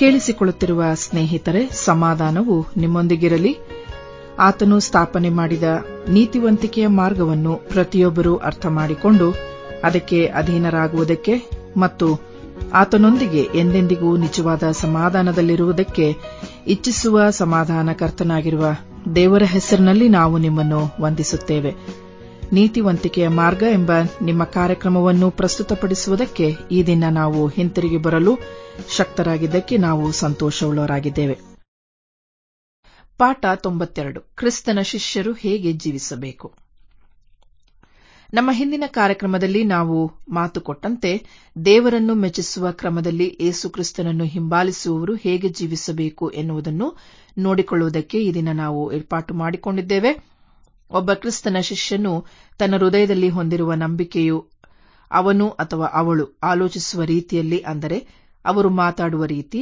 ಕೇಳಿಸಿಕೊಳ್ಳುತ್ತಿರುವ ಸ್ನೇಹಿತರೆ ಸಮಾಧಾನವು ನಿಮ್ಮೊಂದಿಗಿರಲಿ ಆತನು ಸ್ಥಾಪನೆ ಮಾಡಿದ ನೀತಿವಂತಿಕೆಯ ಮಾರ್ಗವನ್ನು ಪ್ರತಿಯೊಬ್ಬರೂ ಅರ್ಥ ಮಾಡಿಕೊಂಡು ಅದಕ್ಕೆ ಅಧೀನರಾಗುವುದಕ್ಕೆ ಮತ್ತು ಆತನೊಂದಿಗೆ ಎಂದೆಂದಿಗೂ ನಿಜವಾದ ಸಮಾಧಾನದಲ್ಲಿರುವುದಕ್ಕೆ ಇಚ್ಛಿಸುವ ಸಮಾಧಾನಕರ್ತನಾಗಿರುವ ದೇವರ ಹೆಸರಿನಲ್ಲಿ ನಾವು ನಿಮ್ಮನ್ನು ವಂದಿಸುತ್ತೇವೆ ನೀತಿವಂತಿಕೆಯ ಮಾರ್ಗ ಎಂಬ ನಿಮ್ಮ ಕಾರ್ಯಕ್ರಮವನ್ನು ಪ್ರಸ್ತುತಪಡಿಸುವುದಕ್ಕೆ ಈ ದಿನ ನಾವು ಹಿಂತಿರುಗಿ ಬರಲು ಶಕ್ತರಾಗಿದ್ದಕ್ಕೆ ನಾವು ಸಂತೋಷವುಳ್ಳವರಾಗಿದ್ದೇವೆ ಪಾಠ ತೊಂಬತ್ತೆರಡು ಕ್ರಿಸ್ತನ ಶಿಷ್ಯರು ಹೇಗೆ ಜೀವಿಸಬೇಕು ನಮ್ಮ ಹಿಂದಿನ ಕಾರ್ಯಕ್ರಮದಲ್ಲಿ ನಾವು ಮಾತು ಕೊಟ್ಟಂತೆ ದೇವರನ್ನು ಮೆಚ್ಚಿಸುವ ಕ್ರಮದಲ್ಲಿ ಏಸು ಕ್ರಿಸ್ತನನ್ನು ಹಿಂಬಾಲಿಸುವವರು ಹೇಗೆ ಜೀವಿಸಬೇಕು ಎನ್ನುವುದನ್ನು ನೋಡಿಕೊಳ್ಳುವುದಕ್ಕೆ ಈ ದಿನ ನಾವು ಏರ್ಪಾಟು ಮಾಡಿಕೊಂಡಿದ್ದೇವೆ ಒಬ್ಬ ಕ್ರಿಸ್ತನ ಶಿಷ್ಯನು ತನ್ನ ಹೃದಯದಲ್ಲಿ ಹೊಂದಿರುವ ನಂಬಿಕೆಯು ಅವನು ಅಥವಾ ಅವಳು ಆಲೋಚಿಸುವ ರೀತಿಯಲ್ಲಿ ಅಂದರೆ ಅವರು ಮಾತಾಡುವ ರೀತಿ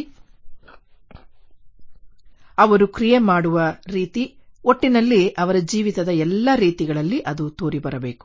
ಅವರು ಕ್ರಿಯೆ ಮಾಡುವ ರೀತಿ ಒಟ್ಟಿನಲ್ಲಿ ಅವರ ಜೀವಿತದ ಎಲ್ಲ ರೀತಿಗಳಲ್ಲಿ ಅದು ತೋರಿಬರಬೇಕು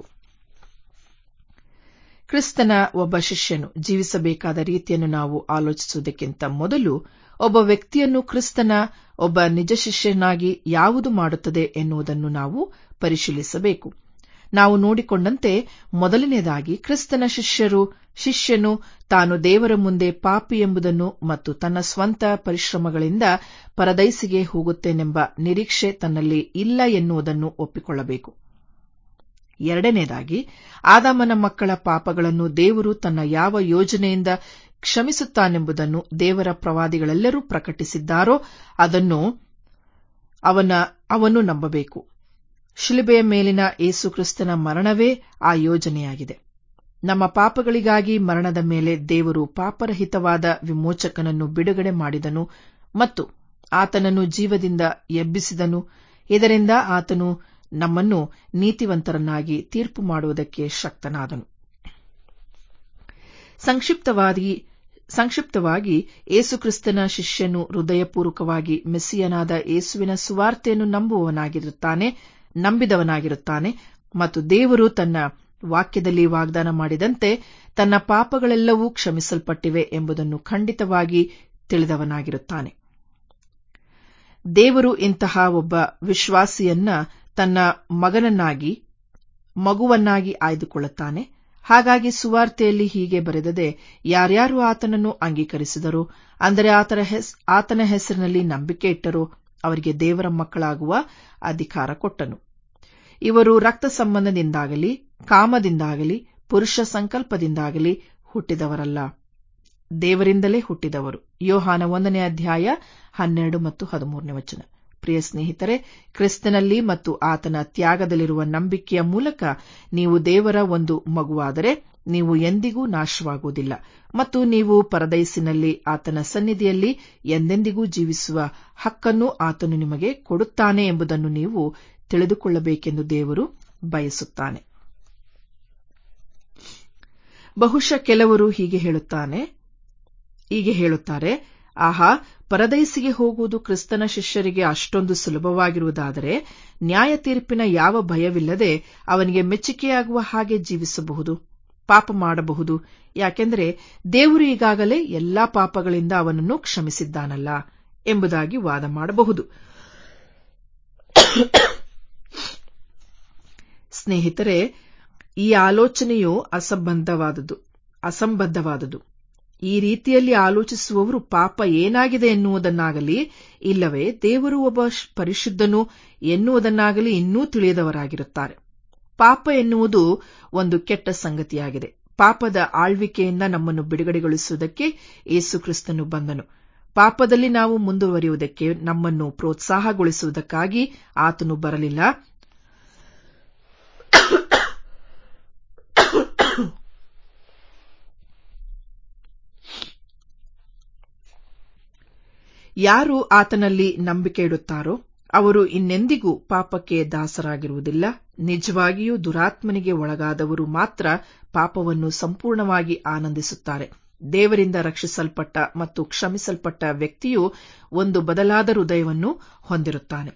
ಕ್ರಿಸ್ತನ ಒಬ್ಬ ಶಿಷ್ಯನು ಜೀವಿಸಬೇಕಾದ ರೀತಿಯನ್ನು ನಾವು ಆಲೋಚಿಸುವುದಕ್ಕಿಂತ ಮೊದಲು ಒಬ್ಬ ವ್ಯಕ್ತಿಯನ್ನು ಕ್ರಿಸ್ತನ ಒಬ್ಬ ನಿಜ ಶಿಷ್ಯನಾಗಿ ಯಾವುದು ಮಾಡುತ್ತದೆ ಎನ್ನುವುದನ್ನು ನಾವು ಪರಿಶೀಲಿಸಬೇಕು ನಾವು ನೋಡಿಕೊಂಡಂತೆ ಮೊದಲನೇದಾಗಿ ಕ್ರಿಸ್ತನ ಶಿಷ್ಯರು ಶಿಷ್ಯನು ತಾನು ದೇವರ ಮುಂದೆ ಪಾಪಿ ಎಂಬುದನ್ನು ಮತ್ತು ತನ್ನ ಸ್ವಂತ ಪರಿಶ್ರಮಗಳಿಂದ ಪರದೈಸಿಗೆ ಹೋಗುತ್ತೇನೆಂಬ ನಿರೀಕ್ಷೆ ತನ್ನಲ್ಲಿ ಇಲ್ಲ ಎನ್ನುವುದನ್ನು ಒಪ್ಪಿಕೊಳ್ಳಬೇಕು ಎರಡನೇದಾಗಿ ಆದಾಮನ ಮಕ್ಕಳ ಪಾಪಗಳನ್ನು ದೇವರು ತನ್ನ ಯಾವ ಯೋಜನೆಯಿಂದ ಕ್ಷಮಿಸುತ್ತಾನೆಂಬುದನ್ನು ದೇವರ ಪ್ರವಾದಿಗಳೆಲ್ಲರೂ ಪ್ರಕಟಿಸಿದ್ದಾರೋ ಅದನ್ನು ಅವನ ಅವನು ನಂಬಬೇಕು ಶಿಲುಬೆಯ ಮೇಲಿನ ಏಸುಕ್ರಿಸ್ತನ ಮರಣವೇ ಆ ಯೋಜನೆಯಾಗಿದೆ ನಮ್ಮ ಪಾಪಗಳಿಗಾಗಿ ಮರಣದ ಮೇಲೆ ದೇವರು ಪಾಪರಹಿತವಾದ ವಿಮೋಚಕನನ್ನು ಬಿಡುಗಡೆ ಮಾಡಿದನು ಮತ್ತು ಆತನನ್ನು ಜೀವದಿಂದ ಎಬ್ಬಿಸಿದನು ಇದರಿಂದ ಆತನು ನಮ್ಮನ್ನು ನೀತಿವಂತರನ್ನಾಗಿ ತೀರ್ಪು ಮಾಡುವುದಕ್ಕೆ ಶಕ್ತನಾದನು ಸಂಕ್ಷಿಪ್ತವಾಗಿ ಸಂಕ್ಷಿಪ್ತವಾಗಿ ಏಸುಕ್ರಿಸ್ತನ ಶಿಷ್ಯನು ಹೃದಯಪೂರ್ವಕವಾಗಿ ಮೆಸ್ಸಿಯನಾದ ಏಸುವಿನ ಸುವಾರ್ತೆಯನ್ನು ನಂಬುವವನಾಗಿರುತ್ತಾನೆ ನಂಬಿದವನಾಗಿರುತ್ತಾನೆ ಮತ್ತು ದೇವರು ತನ್ನ ವಾಕ್ಯದಲ್ಲಿ ವಾಗ್ದಾನ ಮಾಡಿದಂತೆ ತನ್ನ ಪಾಪಗಳೆಲ್ಲವೂ ಕ್ಷಮಿಸಲ್ಪಟ್ಟಿವೆ ಎಂಬುದನ್ನು ಖಂಡಿತವಾಗಿ ತಿಳಿದವನಾಗಿರುತ್ತಾನೆ ದೇವರು ಇಂತಹ ಒಬ್ಬ ವಿಶ್ವಾಸಿಯನ್ನ ತನ್ನ ಮಗನನ್ನಾಗಿ ಮಗುವನ್ನಾಗಿ ಆಯ್ದುಕೊಳ್ಳುತ್ತಾನೆ ಹಾಗಾಗಿ ಸುವಾರ್ತೆಯಲ್ಲಿ ಹೀಗೆ ಬರೆದದೆ ಯಾರ್ಯಾರು ಆತನನ್ನು ಅಂಗೀಕರಿಸಿದರೋ ಅಂದರೆ ಆತನ ಹೆಸರಿನಲ್ಲಿ ನಂಬಿಕೆ ಇಟ್ಟರೋ ಅವರಿಗೆ ದೇವರ ಮಕ್ಕಳಾಗುವ ಅಧಿಕಾರ ಕೊಟ್ಟನು ಇವರು ರಕ್ತ ಸಂಬಂಧದಿಂದಾಗಲಿ ಕಾಮದಿಂದಾಗಲಿ ಪುರುಷ ಸಂಕಲ್ಪದಿಂದಾಗಲಿ ಹುಟ್ಟಿದವರಲ್ಲ ದೇವರಿಂದಲೇ ಹುಟ್ಟಿದವರು ಯೋಹಾನ ಒಂದನೇ ಅಧ್ಯಾಯ ಹನ್ನೆರಡು ಮತ್ತು ಹದಿಮೂರನೇ ವಚನ ಪ್ರಿಯ ಸ್ನೇಹಿತರೆ ಕ್ರಿಸ್ತನಲ್ಲಿ ಮತ್ತು ಆತನ ತ್ಯಾಗದಲ್ಲಿರುವ ನಂಬಿಕೆಯ ಮೂಲಕ ನೀವು ದೇವರ ಒಂದು ಮಗುವಾದರೆ ನೀವು ಎಂದಿಗೂ ನಾಶವಾಗುವುದಿಲ್ಲ ಮತ್ತು ನೀವು ಪರದೈಸಿನಲ್ಲಿ ಆತನ ಸನ್ನಿಧಿಯಲ್ಲಿ ಎಂದೆಂದಿಗೂ ಜೀವಿಸುವ ಹಕ್ಕನ್ನು ಆತನು ನಿಮಗೆ ಕೊಡುತ್ತಾನೆ ಎಂಬುದನ್ನು ನೀವು ತಿಳಿದುಕೊಳ್ಳಬೇಕೆಂದು ದೇವರು ಬಯಸುತ್ತಾನೆ ಬಹುಶಃ ಕೆಲವರು ಹೀಗೆ ಹೇಳುತ್ತಾನೆ ಹೀಗೆ ಹೇಳುತ್ತಾರೆ ಆಹಾ ಪರದೈಸಿಗೆ ಹೋಗುವುದು ಕ್ರಿಸ್ತನ ಶಿಷ್ಯರಿಗೆ ಅಷ್ಟೊಂದು ಸುಲಭವಾಗಿರುವುದಾದರೆ ನ್ಯಾಯ ತೀರ್ಪಿನ ಯಾವ ಭಯವಿಲ್ಲದೆ ಅವನಿಗೆ ಮೆಚ್ಚುಗೆಯಾಗುವ ಹಾಗೆ ಜೀವಿಸಬಹುದು ಪಾಪ ಮಾಡಬಹುದು ಯಾಕೆಂದರೆ ದೇವರು ಈಗಾಗಲೇ ಎಲ್ಲಾ ಪಾಪಗಳಿಂದ ಅವನನ್ನು ಕ್ಷಮಿಸಿದ್ದಾನಲ್ಲ ಎಂಬುದಾಗಿ ವಾದ ಮಾಡಬಹುದು ಸ್ನೇಹಿತರೆ ಈ ಆಲೋಚನೆಯು ಅಸಂಬದ್ಧವಾದುದು ಅಸಂಬದ್ಧವಾದುದು ಈ ರೀತಿಯಲ್ಲಿ ಆಲೋಚಿಸುವವರು ಪಾಪ ಏನಾಗಿದೆ ಎನ್ನುವುದನ್ನಾಗಲಿ ಇಲ್ಲವೇ ದೇವರು ಒಬ್ಬ ಪರಿಶುದ್ಧನು ಎನ್ನುವುದನ್ನಾಗಲಿ ಇನ್ನೂ ತಿಳಿಯದವರಾಗಿರುತ್ತಾರೆ ಪಾಪ ಎನ್ನುವುದು ಒಂದು ಕೆಟ್ಟ ಸಂಗತಿಯಾಗಿದೆ ಪಾಪದ ಆಳ್ವಿಕೆಯಿಂದ ನಮ್ಮನ್ನು ಬಿಡುಗಡೆಗೊಳಿಸುವುದಕ್ಕೆ ಏಸುಕ್ರಿಸ್ತನು ಬಂದನು ಪಾಪದಲ್ಲಿ ನಾವು ಮುಂದುವರಿಯುವುದಕ್ಕೆ ನಮ್ಮನ್ನು ಪ್ರೋತ್ಸಾಹಗೊಳಿಸುವುದಕ್ಕಾಗಿ ಆತನು ಬರಲಿಲ್ಲ ಯಾರು ಆತನಲ್ಲಿ ನಂಬಿಕೆ ಇಡುತ್ತಾರೋ ಅವರು ಇನ್ನೆಂದಿಗೂ ಪಾಪಕ್ಕೆ ದಾಸರಾಗಿರುವುದಿಲ್ಲ ನಿಜವಾಗಿಯೂ ದುರಾತ್ಮನಿಗೆ ಒಳಗಾದವರು ಮಾತ್ರ ಪಾಪವನ್ನು ಸಂಪೂರ್ಣವಾಗಿ ಆನಂದಿಸುತ್ತಾರೆ ದೇವರಿಂದ ರಕ್ಷಿಸಲ್ಪಟ್ಟ ಮತ್ತು ಕ್ಷಮಿಸಲ್ಪಟ್ಟ ವ್ಯಕ್ತಿಯು ಒಂದು ಬದಲಾದ ಹೃದಯವನ್ನು ಹೊಂದಿರುತ್ತಾನೆ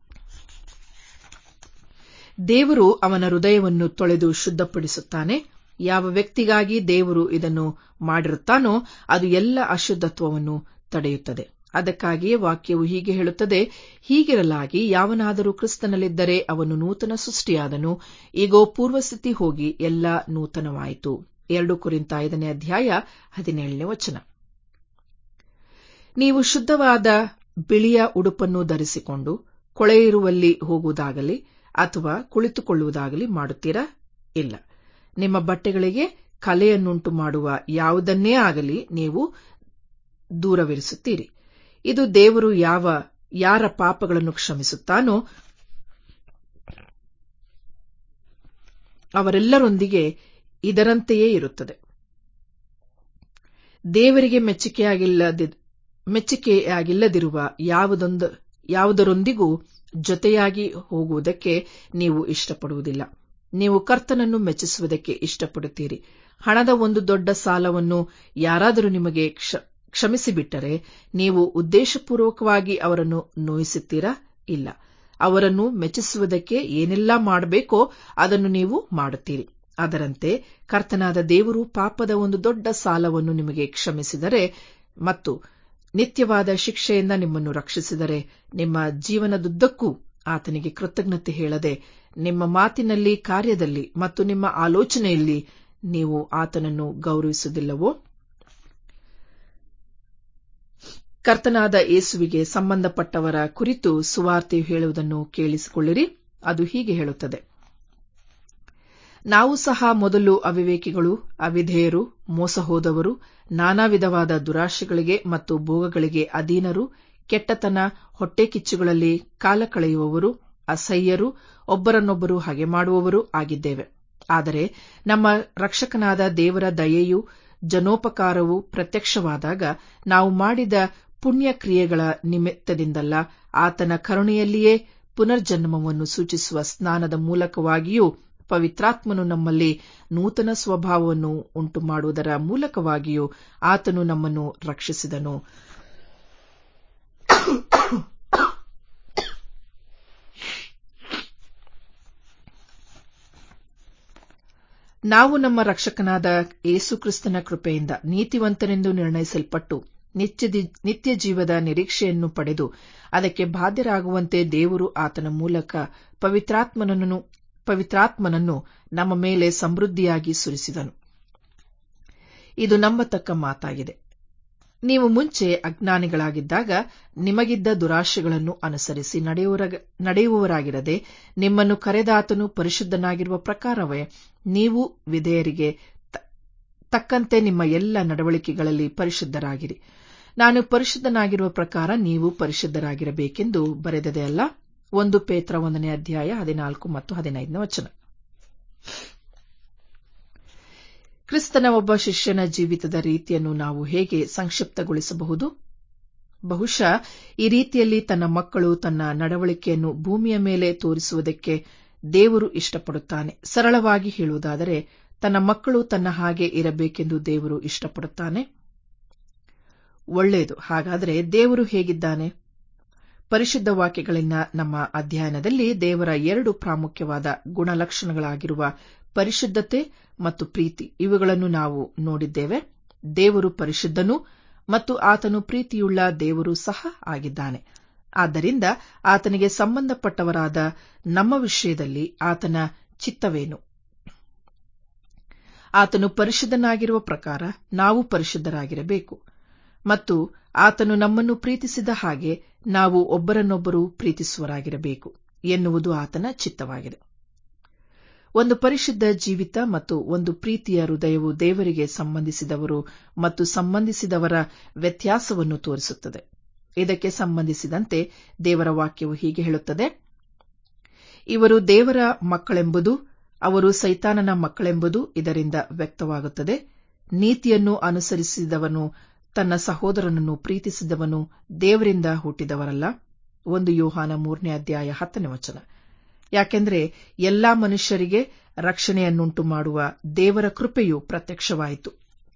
ದೇವರು ಅವನ ಹೃದಯವನ್ನು ತೊಳೆದು ಶುದ್ಧಪಡಿಸುತ್ತಾನೆ ಯಾವ ವ್ಯಕ್ತಿಗಾಗಿ ದೇವರು ಇದನ್ನು ಮಾಡಿರುತ್ತಾನೋ ಅದು ಎಲ್ಲ ಅಶುದ್ಧತ್ವವನ್ನು ತಡೆಯುತ್ತದೆ ಅದಕ್ಕಾಗಿಯೇ ವಾಕ್ಯವು ಹೀಗೆ ಹೇಳುತ್ತದೆ ಹೀಗಿರಲಾಗಿ ಯಾವನಾದರೂ ಕ್ರಿಸ್ತನಲ್ಲಿದ್ದರೆ ಅವನು ನೂತನ ಸೃಷ್ಟಿಯಾದನು ಈಗೋ ಪೂರ್ವಸ್ಥಿತಿ ಹೋಗಿ ಎಲ್ಲ ನೂತನವಾಯಿತು ಎರಡು ಕುರಿತ ಐದನೇ ಅಧ್ಯಾಯ ಹದಿನೇಳನೇ ವಚನ ನೀವು ಶುದ್ಧವಾದ ಬಿಳಿಯ ಉಡುಪನ್ನು ಧರಿಸಿಕೊಂಡು ಕೊಳೆಯಿರುವಲ್ಲಿ ಹೋಗುವುದಾಗಲಿ ಅಥವಾ ಕುಳಿತುಕೊಳ್ಳುವುದಾಗಲಿ ಮಾಡುತ್ತೀರಾ ಇಲ್ಲ ನಿಮ್ಮ ಬಟ್ಟೆಗಳಿಗೆ ಕಲೆಯನ್ನುಂಟು ಮಾಡುವ ಯಾವುದನ್ನೇ ಆಗಲಿ ನೀವು ದೂರವಿರಿಸುತ್ತೀರಿ ಇದು ದೇವರು ಯಾವ ಯಾರ ಪಾಪಗಳನ್ನು ಕ್ಷಮಿಸುತ್ತಾನೋ ಅವರೆಲ್ಲರೊಂದಿಗೆ ಇದರಂತೆಯೇ ಇರುತ್ತದೆ ದೇವರಿಗೆ ಮೆಚ್ಚುಗೆಯಾಗಿಲ್ಲದಿ ಮೆಚ್ಚುಗೆಯಾಗಿಲ್ಲದಿರುವ ಯಾವುದೊಂದು ಯಾವುದರೊಂದಿಗೂ ಜೊತೆಯಾಗಿ ಹೋಗುವುದಕ್ಕೆ ನೀವು ಇಷ್ಟಪಡುವುದಿಲ್ಲ ನೀವು ಕರ್ತನನ್ನು ಮೆಚ್ಚಿಸುವುದಕ್ಕೆ ಇಷ್ಟಪಡುತ್ತೀರಿ ಹಣದ ಒಂದು ದೊಡ್ಡ ಸಾಲವನ್ನು ಯಾರಾದರೂ ನಿಮಗೆ ಕ್ಷಮಿಸಿಬಿಟ್ಟರೆ ನೀವು ಉದ್ದೇಶಪೂರ್ವಕವಾಗಿ ಅವರನ್ನು ನೋಯಿಸುತ್ತೀರಾ ಇಲ್ಲ ಅವರನ್ನು ಮೆಚ್ಚಿಸುವುದಕ್ಕೆ ಏನೆಲ್ಲಾ ಮಾಡಬೇಕೋ ಅದನ್ನು ನೀವು ಮಾಡುತ್ತೀರಿ ಅದರಂತೆ ಕರ್ತನಾದ ದೇವರು ಪಾಪದ ಒಂದು ದೊಡ್ಡ ಸಾಲವನ್ನು ನಿಮಗೆ ಕ್ಷಮಿಸಿದರೆ ಮತ್ತು ನಿತ್ಯವಾದ ಶಿಕ್ಷೆಯಿಂದ ನಿಮ್ಮನ್ನು ರಕ್ಷಿಸಿದರೆ ನಿಮ್ಮ ಜೀವನದುದ್ದಕ್ಕೂ ಆತನಿಗೆ ಕೃತಜ್ಞತೆ ಹೇಳದೆ ನಿಮ್ಮ ಮಾತಿನಲ್ಲಿ ಕಾರ್ಯದಲ್ಲಿ ಮತ್ತು ನಿಮ್ಮ ಆಲೋಚನೆಯಲ್ಲಿ ನೀವು ಆತನನ್ನು ಗೌರವಿಸುವುದಿಲ್ಲವೋ ಕರ್ತನಾದ ಯೇಸುವಿಗೆ ಸಂಬಂಧಪಟ್ಟವರ ಕುರಿತು ಸುವಾರ್ತೆಯು ಹೇಳುವುದನ್ನು ಕೇಳಿಸಿಕೊಳ್ಳಿರಿ ಅದು ಹೀಗೆ ಹೇಳುತ್ತದೆ ನಾವು ಸಹ ಮೊದಲು ಅವಿವೇಕಿಗಳು ಅವಿಧೇಯರು ಮೋಸ ಹೋದವರು ನಾನಾ ವಿಧವಾದ ದುರಾಶೆಗಳಿಗೆ ಮತ್ತು ಭೋಗಗಳಿಗೆ ಅಧೀನರು ಕೆಟ್ಟತನ ಹೊಟ್ಟೆಕಿಚ್ಚುಗಳಲ್ಲಿ ಕಾಲ ಕಳೆಯುವವರು ಅಸಹ್ಯರು ಒಬ್ಬರನ್ನೊಬ್ಬರು ಹಗೆ ಮಾಡುವವರು ಆಗಿದ್ದೇವೆ ಆದರೆ ನಮ್ಮ ರಕ್ಷಕನಾದ ದೇವರ ದಯೆಯು ಜನೋಪಕಾರವು ಪ್ರತ್ಯಕ್ಷವಾದಾಗ ನಾವು ಮಾಡಿದ ಪುಣ್ಯ ಕ್ರಿಯೆಗಳ ನಿಮಿತ್ತದಿಂದಲ್ಲ ಆತನ ಕರುಣೆಯಲ್ಲಿಯೇ ಪುನರ್ಜನ್ಮವನ್ನು ಸೂಚಿಸುವ ಸ್ನಾನದ ಮೂಲಕವಾಗಿಯೂ ಪವಿತ್ರಾತ್ಮನು ನಮ್ಮಲ್ಲಿ ನೂತನ ಸ್ವಭಾವವನ್ನು ಉಂಟು ಮಾಡುವುದರ ಮೂಲಕವಾಗಿಯೂ ಆತನು ನಮ್ಮನ್ನು ರಕ್ಷಿಸಿದನು ನಾವು ನಮ್ಮ ರಕ್ಷಕನಾದ ಯೇಸುಕ್ರಿಸ್ತನ ಕೃಪೆಯಿಂದ ನೀತಿವಂತನೆಂದು ನಿರ್ಣಯಿಸಲ್ಪಟ್ಟು ನಿತ್ಯ ಜೀವದ ನಿರೀಕ್ಷೆಯನ್ನು ಪಡೆದು ಅದಕ್ಕೆ ಬಾಧ್ಯರಾಗುವಂತೆ ದೇವರು ಆತನ ಮೂಲಕ ಪವಿತ್ರಾತ್ಮನನ್ನು ಪವಿತ್ರಾತ್ಮನನ್ನು ನಮ್ಮ ಮೇಲೆ ಸಮೃದ್ಧಿಯಾಗಿ ಸುರಿಸಿದನು ಇದು ನಂಬತಕ್ಕ ಮಾತಾಗಿದೆ ನೀವು ಮುಂಚೆ ಅಜ್ಞಾನಿಗಳಾಗಿದ್ದಾಗ ನಿಮಗಿದ್ದ ದುರಾಶೆಗಳನ್ನು ಅನುಸರಿಸಿ ನಡೆಯುವವರಾಗಿರದೆ ನಿಮ್ಮನ್ನು ಕರೆದಾತನು ಪರಿಶುದ್ಧನಾಗಿರುವ ಪ್ರಕಾರವೇ ನೀವು ವಿಧೇಯರಿಗೆ ತಕ್ಕಂತೆ ನಿಮ್ಮ ಎಲ್ಲ ನಡವಳಿಕೆಗಳಲ್ಲಿ ಪರಿಶುದ್ಧರಾಗಿರಿ ನಾನು ಪರಿಶುದ್ಧನಾಗಿರುವ ಪ್ರಕಾರ ನೀವು ಪರಿಶುದ್ಧರಾಗಿರಬೇಕೆಂದು ಬರೆದದೆ ಅಲ್ಲ ಒಂದು ಪೇತ್ರ ಒಂದನೇ ಅಧ್ಯಾಯ ಹದಿನಾಲ್ಕು ಮತ್ತು ಹದಿನೈದನೇ ವಚನ ಕ್ರಿಸ್ತನ ಒಬ್ಬ ಶಿಷ್ಯನ ಜೀವಿತದ ರೀತಿಯನ್ನು ನಾವು ಹೇಗೆ ಸಂಕ್ಷಿಪ್ತಗೊಳಿಸಬಹುದು ಬಹುಶಃ ಈ ರೀತಿಯಲ್ಲಿ ತನ್ನ ಮಕ್ಕಳು ತನ್ನ ನಡವಳಿಕೆಯನ್ನು ಭೂಮಿಯ ಮೇಲೆ ತೋರಿಸುವುದಕ್ಕೆ ದೇವರು ಇಷ್ಟಪಡುತ್ತಾನೆ ಸರಳವಾಗಿ ಹೇಳುವುದಾದರೆ ತನ್ನ ಮಕ್ಕಳು ತನ್ನ ಹಾಗೆ ಇರಬೇಕೆಂದು ದೇವರು ಇಷ್ಟಪಡುತ್ತಾನೆ ಒಳ್ಳೆಯದು ಹಾಗಾದರೆ ದೇವರು ಹೇಗಿದ್ದಾನೆ ಪರಿಶುದ್ಧ ವಾಕ್ಯಗಳಿಂದ ನಮ್ಮ ಅಧ್ಯಯನದಲ್ಲಿ ದೇವರ ಎರಡು ಪ್ರಾಮುಖ್ಯವಾದ ಗುಣಲಕ್ಷಣಗಳಾಗಿರುವ ಪರಿಶುದ್ಧತೆ ಮತ್ತು ಪ್ರೀತಿ ಇವುಗಳನ್ನು ನಾವು ನೋಡಿದ್ದೇವೆ ದೇವರು ಪರಿಶುದ್ಧನು ಮತ್ತು ಆತನು ಪ್ರೀತಿಯುಳ್ಳ ದೇವರು ಸಹ ಆಗಿದ್ದಾನೆ ಆದ್ದರಿಂದ ಆತನಿಗೆ ಸಂಬಂಧಪಟ್ಟವರಾದ ನಮ್ಮ ವಿಷಯದಲ್ಲಿ ಆತನ ಚಿತ್ತವೇನು ಆತನು ಪರಿಶುದ್ಧನಾಗಿರುವ ಪ್ರಕಾರ ನಾವು ಪರಿಶುದ್ಧರಾಗಿರಬೇಕು ಮತ್ತು ಆತನು ನಮ್ಮನ್ನು ಪ್ರೀತಿಸಿದ ಹಾಗೆ ನಾವು ಒಬ್ಬರನ್ನೊಬ್ಬರು ಪ್ರೀತಿಸುವರಾಗಿರಬೇಕು ಎನ್ನುವುದು ಆತನ ಚಿತ್ತವಾಗಿದೆ ಒಂದು ಪರಿಶುದ್ಧ ಜೀವಿತ ಮತ್ತು ಒಂದು ಪ್ರೀತಿಯ ಹೃದಯವು ದೇವರಿಗೆ ಸಂಬಂಧಿಸಿದವರು ಮತ್ತು ಸಂಬಂಧಿಸಿದವರ ವ್ಯತ್ಯಾಸವನ್ನು ತೋರಿಸುತ್ತದೆ ಇದಕ್ಕೆ ಸಂಬಂಧಿಸಿದಂತೆ ದೇವರ ವಾಕ್ಯವು ಹೀಗೆ ಹೇಳುತ್ತದೆ ಇವರು ದೇವರ ಮಕ್ಕಳೆಂಬುದು ಅವರು ಸೈತಾನನ ಮಕ್ಕಳೆಂಬುದು ಇದರಿಂದ ವ್ಯಕ್ತವಾಗುತ್ತದೆ ನೀತಿಯನ್ನು ಅನುಸರಿಸಿದವನು ತನ್ನ ಸಹೋದರನನ್ನು ಪ್ರೀತಿಸಿದವನು ದೇವರಿಂದ ಹುಟ್ಟಿದವರಲ್ಲ ಒಂದು ಯೋಹಾನ ಮೂರನೇ ಅಧ್ಯಾಯ ಹತ್ತನೇ ವಚನ ಯಾಕೆಂದರೆ ಎಲ್ಲಾ ಮನುಷ್ಯರಿಗೆ ರಕ್ಷಣೆಯನ್ನುಂಟು ಮಾಡುವ ದೇವರ ಕೃಪೆಯು ಪ್ರತ್ಯಕ್ಷವಾಯಿತು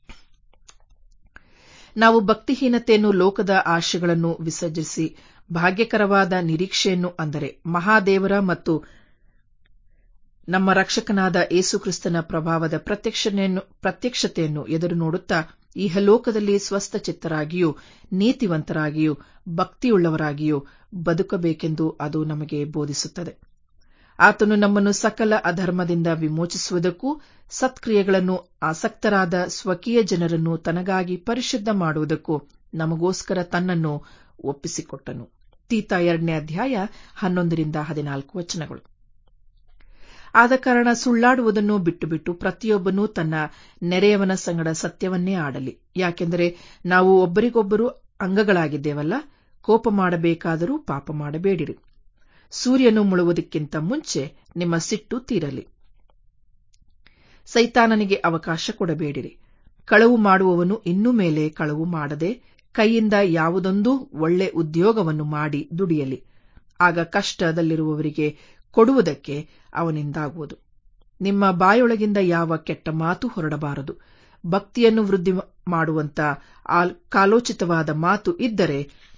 ನಾವು ಭಕ್ತಿಹೀನತೆಯನ್ನು ಲೋಕದ ಆಶೆಗಳನ್ನು ವಿಸರ್ಜಿಸಿ ಭಾಗ್ಯಕರವಾದ ನಿರೀಕ್ಷೆಯನ್ನು ಅಂದರೆ ಮಹಾದೇವರ ಮತ್ತು ನಮ್ಮ ರಕ್ಷಕನಾದ ಏಸುಕ್ರಿಸ್ತನ ಪ್ರಭಾವದ ಪ್ರತ್ಯಕ್ಷತೆಯನ್ನು ಎದುರು ನೋಡುತ್ತಾ ಇಹಲೋಕದಲ್ಲಿ ಸ್ವಸ್ಥ ಚಿತ್ತರಾಗಿಯೂ ನೀತಿವಂತರಾಗಿಯೂ ಭಕ್ತಿಯುಳ್ಳವರಾಗಿಯೂ ಬದುಕಬೇಕೆಂದು ಅದು ನಮಗೆ ಬೋಧಿಸುತ್ತದೆ ಆತನು ನಮ್ಮನ್ನು ಸಕಲ ಅಧರ್ಮದಿಂದ ವಿಮೋಚಿಸುವುದಕ್ಕೂ ಸತ್ಕ್ರಿಯೆಗಳನ್ನು ಆಸಕ್ತರಾದ ಸ್ವಕೀಯ ಜನರನ್ನು ತನಗಾಗಿ ಪರಿಶುದ್ಧ ಮಾಡುವುದಕ್ಕೂ ನಮಗೋಸ್ಕರ ತನ್ನನ್ನು ಒಪ್ಪಿಸಿಕೊಟ್ಟನು ತೀತ ಎರಡನೇ ಅಧ್ಯಾಯ ಹನ್ನೊಂದರಿಂದ ಹದಿನಾಲ್ಕು ವಚನಗಳು ಆದ ಕಾರಣ ಸುಳ್ಳಾಡುವುದನ್ನು ಬಿಟ್ಟು ಬಿಟ್ಟು ಪ್ರತಿಯೊಬ್ಬನೂ ತನ್ನ ನೆರೆಯವನ ಸಂಗಡ ಸತ್ಯವನ್ನೇ ಆಡಲಿ ಯಾಕೆಂದರೆ ನಾವು ಒಬ್ಬರಿಗೊಬ್ಬರು ಅಂಗಗಳಾಗಿದ್ದೇವಲ್ಲ ಕೋಪ ಮಾಡಬೇಕಾದರೂ ಪಾಪ ಮಾಡಬೇಡಿರಿ ಸೂರ್ಯನು ಮುಳುವುದಕ್ಕಿಂತ ಮುಂಚೆ ನಿಮ್ಮ ಸಿಟ್ಟು ತೀರಲಿ ಸೈತಾನನಿಗೆ ಅವಕಾಶ ಕೊಡಬೇಡಿರಿ ಕಳವು ಮಾಡುವವನು ಇನ್ನೂ ಮೇಲೆ ಕಳವು ಮಾಡದೆ ಕೈಯಿಂದ ಯಾವುದೊಂದು ಒಳ್ಳೆ ಉದ್ಯೋಗವನ್ನು ಮಾಡಿ ದುಡಿಯಲಿ ಆಗ ಕಷ್ಟದಲ್ಲಿರುವವರಿಗೆ ಕೊಡುವುದಕ್ಕೆ ಅವನಿಂದಾಗುವುದು ನಿಮ್ಮ ಬಾಯೊಳಗಿಂದ ಯಾವ ಕೆಟ್ಟ ಮಾತು ಹೊರಡಬಾರದು ಭಕ್ತಿಯನ್ನು ವೃದ್ಧಿ ಮಾಡುವಂತ ಕಾಲೋಚಿತವಾದ ಮಾತು ಇದ್ದರೆ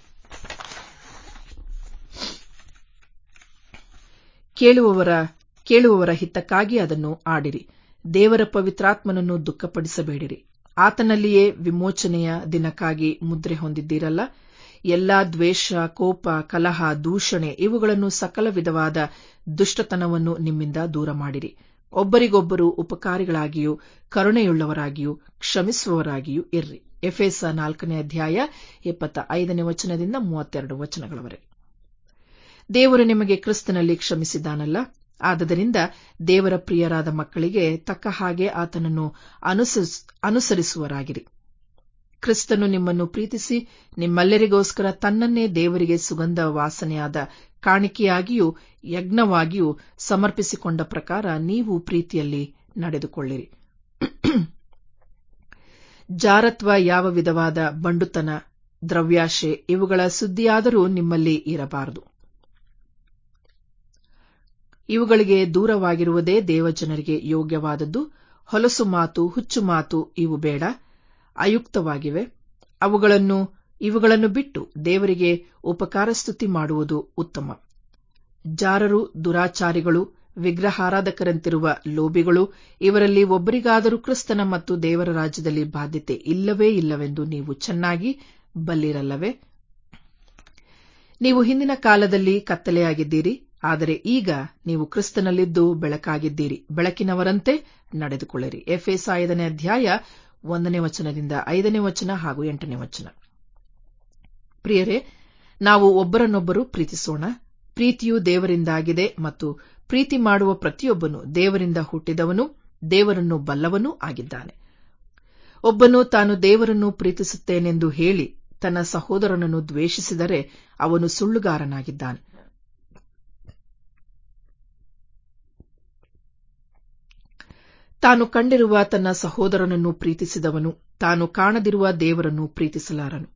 ಕೇಳುವವರ ಕೇಳುವವರ ಹಿತಕ್ಕಾಗಿ ಅದನ್ನು ಆಡಿರಿ ದೇವರ ಪವಿತ್ರಾತ್ಮನನ್ನು ದುಃಖಪಡಿಸಬೇಡಿರಿ ಆತನಲ್ಲಿಯೇ ವಿಮೋಚನೆಯ ದಿನಕ್ಕಾಗಿ ಮುದ್ರೆ ಹೊಂದಿದ್ದೀರಲ್ಲ ಎಲ್ಲಾ ದ್ವೇಷ ಕೋಪ ಕಲಹ ದೂಷಣೆ ಇವುಗಳನ್ನು ಸಕಲ ವಿಧವಾದ ದುಷ್ಟತನವನ್ನು ನಿಮ್ಮಿಂದ ದೂರ ಮಾಡಿರಿ ಒಬ್ಬರಿಗೊಬ್ಬರು ಉಪಕಾರಿಗಳಾಗಿಯೂ ಕರುಣೆಯುಳ್ಳವರಾಗಿಯೂ ಕ್ಷಮಿಸುವವರಾಗಿಯೂ ಇರ್ರಿ ಎಫೆಸ ನಾಲ್ಕನೇ ಅಧ್ಯಾಯ ಇಪ್ಪತ್ತ ಐದನೇ ವಚನದಿಂದ ಮೂವತ್ತೆರಡು ವಚನಗಳವರೆಗೆ ದೇವರು ನಿಮಗೆ ಕ್ರಿಸ್ತನಲ್ಲಿ ಕ್ಷಮಿಸಿದ್ದಾನಲ್ಲ ಆದ್ದರಿಂದ ದೇವರ ಪ್ರಿಯರಾದ ಮಕ್ಕಳಿಗೆ ತಕ್ಕ ಹಾಗೆ ಆತನನ್ನು ಅನುಸರಿಸುವರಾಗಿರಿ ಕ್ರಿಸ್ತನು ನಿಮ್ಮನ್ನು ಪ್ರೀತಿಸಿ ನಿಮ್ಮೆಲ್ಲರಿಗೋಸ್ಕರ ತನ್ನನ್ನೇ ದೇವರಿಗೆ ಸುಗಂಧ ವಾಸನೆಯಾದ ಕಾಣಿಕೆಯಾಗಿಯೂ ಯಜ್ಞವಾಗಿಯೂ ಸಮರ್ಪಿಸಿಕೊಂಡ ಪ್ರಕಾರ ನೀವು ಪ್ರೀತಿಯಲ್ಲಿ ನಡೆದುಕೊಳ್ಳಿರಿ ಜಾರತ್ವ ಯಾವ ವಿಧವಾದ ಬಂಡುತನ ದ್ರವ್ಯಾಶೆ ಇವುಗಳ ಸುದ್ದಿಯಾದರೂ ನಿಮ್ಮಲ್ಲಿ ಇರಬಾರದು ಇವುಗಳಿಗೆ ದೂರವಾಗಿರುವುದೇ ದೇವಜನರಿಗೆ ಯೋಗ್ಯವಾದದ್ದು ಹೊಲಸು ಮಾತು ಹುಚ್ಚು ಮಾತು ಇವು ಬೇಡ ಅಯುಕ್ತವಾಗಿವೆ ಅವುಗಳನ್ನು ಇವುಗಳನ್ನು ಬಿಟ್ಟು ದೇವರಿಗೆ ಉಪಕಾರ ಸ್ತುತಿ ಮಾಡುವುದು ಉತ್ತಮ ಜಾರರು ದುರಾಚಾರಿಗಳು ವಿಗ್ರಹಾರಾಧಕರಂತಿರುವ ಲೋಭಿಗಳು ಇವರಲ್ಲಿ ಒಬ್ಬರಿಗಾದರೂ ಕ್ರಿಸ್ತನ ಮತ್ತು ದೇವರ ರಾಜ್ಯದಲ್ಲಿ ಬಾಧ್ಯತೆ ಇಲ್ಲವೇ ಇಲ್ಲವೆಂದು ನೀವು ಚೆನ್ನಾಗಿ ಬಲ್ಲಿರಲ್ಲವೇ ನೀವು ಹಿಂದಿನ ಕಾಲದಲ್ಲಿ ಕತ್ತಲೆಯಾಗಿದ್ದೀರಿ ಆದರೆ ಈಗ ನೀವು ಕ್ರಿಸ್ತನಲ್ಲಿದ್ದು ಬೆಳಕಾಗಿದ್ದೀರಿ ಬೆಳಕಿನವರಂತೆ ನಡೆದುಕೊಳ್ಳಿರಿ ಎಫ್ಎಸ್ ಐದನೇ ಅಧ್ಯಾಯ ಒಂದನೇ ವಚನದಿಂದ ಐದನೇ ವಚನ ಹಾಗೂ ಎಂಟನೇ ವಚನ ಪ್ರಿಯರೇ ನಾವು ಒಬ್ಬರನ್ನೊಬ್ಬರು ಪ್ರೀತಿಸೋಣ ಪ್ರೀತಿಯು ದೇವರಿಂದಾಗಿದೆ ಮತ್ತು ಪ್ರೀತಿ ಮಾಡುವ ಪ್ರತಿಯೊಬ್ಬನು ದೇವರಿಂದ ಹುಟ್ಟಿದವನು ದೇವರನ್ನು ಬಲ್ಲವನೂ ಆಗಿದ್ದಾನೆ ಒಬ್ಬನು ತಾನು ದೇವರನ್ನು ಪ್ರೀತಿಸುತ್ತೇನೆಂದು ಹೇಳಿ ತನ್ನ ಸಹೋದರನನ್ನು ದ್ವೇಷಿಸಿದರೆ ಅವನು ಸುಳ್ಳುಗಾರನಾಗಿದ್ದಾನೆ ತಾನು ಕಂಡಿರುವ ತನ್ನ ಸಹೋದರನನ್ನು ಪ್ರೀತಿಸಿದವನು ತಾನು ಕಾಣದಿರುವ ದೇವರನ್ನು ಪ್ರೀತಿಸಲಾರನು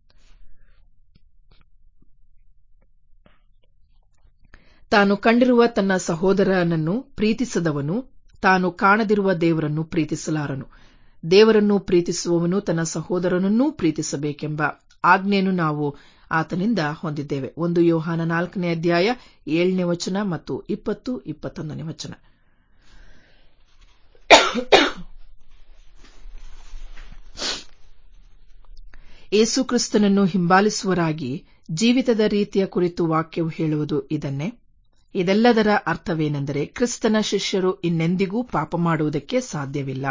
ತಾನು ಕಂಡಿರುವ ತನ್ನ ಸಹೋದರನನ್ನು ಪ್ರೀತಿಸದವನು ತಾನು ಕಾಣದಿರುವ ದೇವರನ್ನು ಪ್ರೀತಿಸಲಾರನು ದೇವರನ್ನು ಪ್ರೀತಿಸುವವನು ತನ್ನ ಸಹೋದರನನ್ನೂ ಪ್ರೀತಿಸಬೇಕೆಂಬ ಆಜ್ಞೆಯನ್ನು ನಾವು ಆತನಿಂದ ಹೊಂದಿದ್ದೇವೆ ಒಂದು ಯೋಹಾನ ನಾಲ್ಕನೇ ಅಧ್ಯಾಯ ಏಳನೇ ವಚನ ಮತ್ತು ಇಪ್ಪತ್ತು ಇಪ್ಪತ್ತೊಂದನೇ ವಚನ ಏಸುಕ್ರಿಸ್ತನನ್ನು ಹಿಂಬಾಲಿಸುವರಾಗಿ ಜೀವಿತದ ರೀತಿಯ ಕುರಿತು ವಾಕ್ಯವು ಹೇಳುವುದು ಇದನ್ನೇ ಇದೆಲ್ಲದರ ಅರ್ಥವೇನೆಂದರೆ ಕ್ರಿಸ್ತನ ಶಿಷ್ಯರು ಇನ್ನೆಂದಿಗೂ ಪಾಪ ಮಾಡುವುದಕ್ಕೆ ಸಾಧ್ಯವಿಲ್ಲ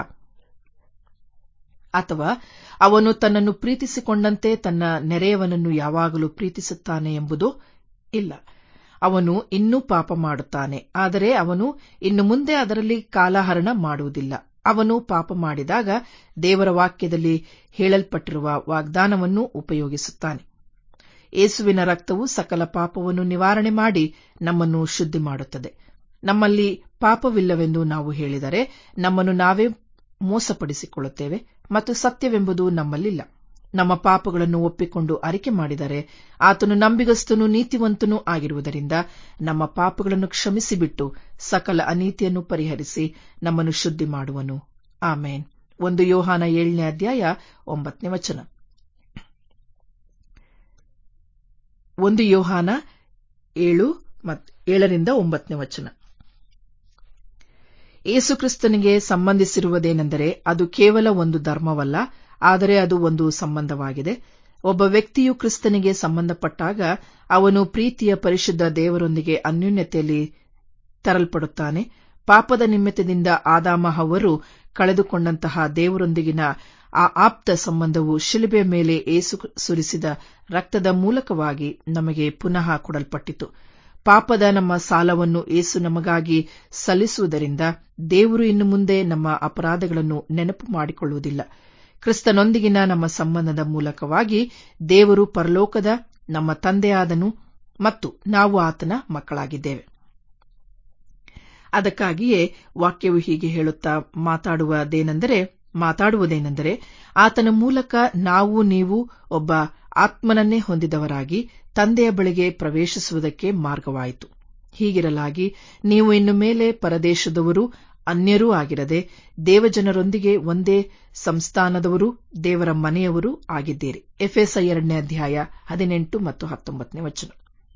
ಅಥವಾ ಅವನು ತನ್ನನ್ನು ಪ್ರೀತಿಸಿಕೊಂಡಂತೆ ತನ್ನ ನೆರೆಯವನನ್ನು ಯಾವಾಗಲೂ ಪ್ರೀತಿಸುತ್ತಾನೆ ಎಂಬುದೋ ಇಲ್ಲ ಅವನು ಇನ್ನೂ ಪಾಪ ಮಾಡುತ್ತಾನೆ ಆದರೆ ಅವನು ಇನ್ನು ಮುಂದೆ ಅದರಲ್ಲಿ ಕಾಲಹರಣ ಮಾಡುವುದಿಲ್ಲ ಅವನು ಪಾಪ ಮಾಡಿದಾಗ ದೇವರ ವಾಕ್ಯದಲ್ಲಿ ಹೇಳಲ್ಪಟ್ಟಿರುವ ವಾಗ್ದಾನವನ್ನು ಉಪಯೋಗಿಸುತ್ತಾನೆ ಯೇಸುವಿನ ರಕ್ತವು ಸಕಲ ಪಾಪವನ್ನು ನಿವಾರಣೆ ಮಾಡಿ ನಮ್ಮನ್ನು ಶುದ್ಧಿ ಮಾಡುತ್ತದೆ ನಮ್ಮಲ್ಲಿ ಪಾಪವಿಲ್ಲವೆಂದು ನಾವು ಹೇಳಿದರೆ ನಮ್ಮನ್ನು ನಾವೇ ಮೋಸಪಡಿಸಿಕೊಳ್ಳುತ್ತೇವೆ ಮತ್ತು ಸತ್ಯವೆಂಬುದು ನಮ್ಮಲ್ಲಿಲ್ಲ ನಮ್ಮ ಪಾಪಗಳನ್ನು ಒಪ್ಪಿಕೊಂಡು ಅರಿಕೆ ಮಾಡಿದರೆ ಆತನು ನಂಬಿಗಸ್ತನೂ ನೀತಿವಂತನೂ ಆಗಿರುವುದರಿಂದ ನಮ್ಮ ಪಾಪಗಳನ್ನು ಕ್ಷಮಿಸಿಬಿಟ್ಟು ಸಕಲ ಅನೀತಿಯನ್ನು ಪರಿಹರಿಸಿ ನಮ್ಮನ್ನು ಶುದ್ಧಿ ಮಾಡುವನು ಆಮೇನ್ ಒಂದು ಯೋಹಾನ ಏಳನೇ ಅಧ್ಯಾಯ ಒಂಬತ್ತನೇ ವಚನ ಒಂದು ಯೋಹಾನ ಏಳು ಏಳರಿಂದ ಒಂಬತ್ತನೇ ವಚನ ಏಸುಕ್ರಿಸ್ತನಿಗೆ ಸಂಬಂಧಿಸಿರುವುದೇನೆಂದರೆ ಅದು ಕೇವಲ ಒಂದು ಧರ್ಮವಲ್ಲ ಆದರೆ ಅದು ಒಂದು ಸಂಬಂಧವಾಗಿದೆ ಒಬ್ಬ ವ್ಯಕ್ತಿಯು ಕ್ರಿಸ್ತನಿಗೆ ಸಂಬಂಧಪಟ್ಟಾಗ ಅವನು ಪ್ರೀತಿಯ ಪರಿಶುದ್ಧ ದೇವರೊಂದಿಗೆ ಅನ್ಯೋನ್ಯತೆಯಲ್ಲಿ ತರಲ್ಪಡುತ್ತಾನೆ ಪಾಪದ ನಿಮಿತ್ತದಿಂದ ಆದಾಮ ಹವರು ಕಳೆದುಕೊಂಡಂತಹ ದೇವರೊಂದಿಗಿನ ಆ ಆಪ್ತ ಸಂಬಂಧವು ಶಿಲುಬೆಯ ಮೇಲೆ ಏಸು ಸುರಿಸಿದ ರಕ್ತದ ಮೂಲಕವಾಗಿ ನಮಗೆ ಪುನಃ ಕೊಡಲ್ಪಟ್ಟಿತು ಪಾಪದ ನಮ್ಮ ಸಾಲವನ್ನು ಏಸು ನಮಗಾಗಿ ಸಲ್ಲಿಸುವುದರಿಂದ ದೇವರು ಇನ್ನು ಮುಂದೆ ನಮ್ಮ ಅಪರಾಧಗಳನ್ನು ನೆನಪು ಮಾಡಿಕೊಳ್ಳುವುದಿಲ್ಲ ಕ್ರಿಸ್ತನೊಂದಿಗಿನ ನಮ್ಮ ಸಂಬಂಧದ ಮೂಲಕವಾಗಿ ದೇವರು ಪರಲೋಕದ ನಮ್ಮ ತಂದೆಯಾದನು ಮತ್ತು ನಾವು ಆತನ ಮಕ್ಕಳಾಗಿದ್ದೇವೆ ಅದಕ್ಕಾಗಿಯೇ ವಾಕ್ಯವು ಹೀಗೆ ಹೇಳುತ್ತಾ ಮಾತಾಡುವುದೇನೆಂದರೆ ಮಾತಾಡುವುದೇನೆಂದರೆ ಆತನ ಮೂಲಕ ನಾವು ನೀವು ಒಬ್ಬ ಆತ್ಮನನ್ನೇ ಹೊಂದಿದವರಾಗಿ ತಂದೆಯ ಬಳಿಗೆ ಪ್ರವೇಶಿಸುವುದಕ್ಕೆ ಮಾರ್ಗವಾಯಿತು ಹೀಗಿರಲಾಗಿ ನೀವು ಇನ್ನು ಮೇಲೆ ಪರದೇಶದವರು ಅನ್ಯರೂ ಆಗಿರದೆ ದೇವಜನರೊಂದಿಗೆ ಒಂದೇ ಸಂಸ್ಥಾನದವರು ದೇವರ ಮನೆಯವರು ಆಗಿದ್ದೀರಿ ಎಫ್ಎಸ್ಐ ಎರಡನೇ ಅಧ್ಯಾಯ ಹದಿನೆಂಟು ಮತ್ತು ಹತ್ತೊಂಬತ್ತನೇ ವಚನ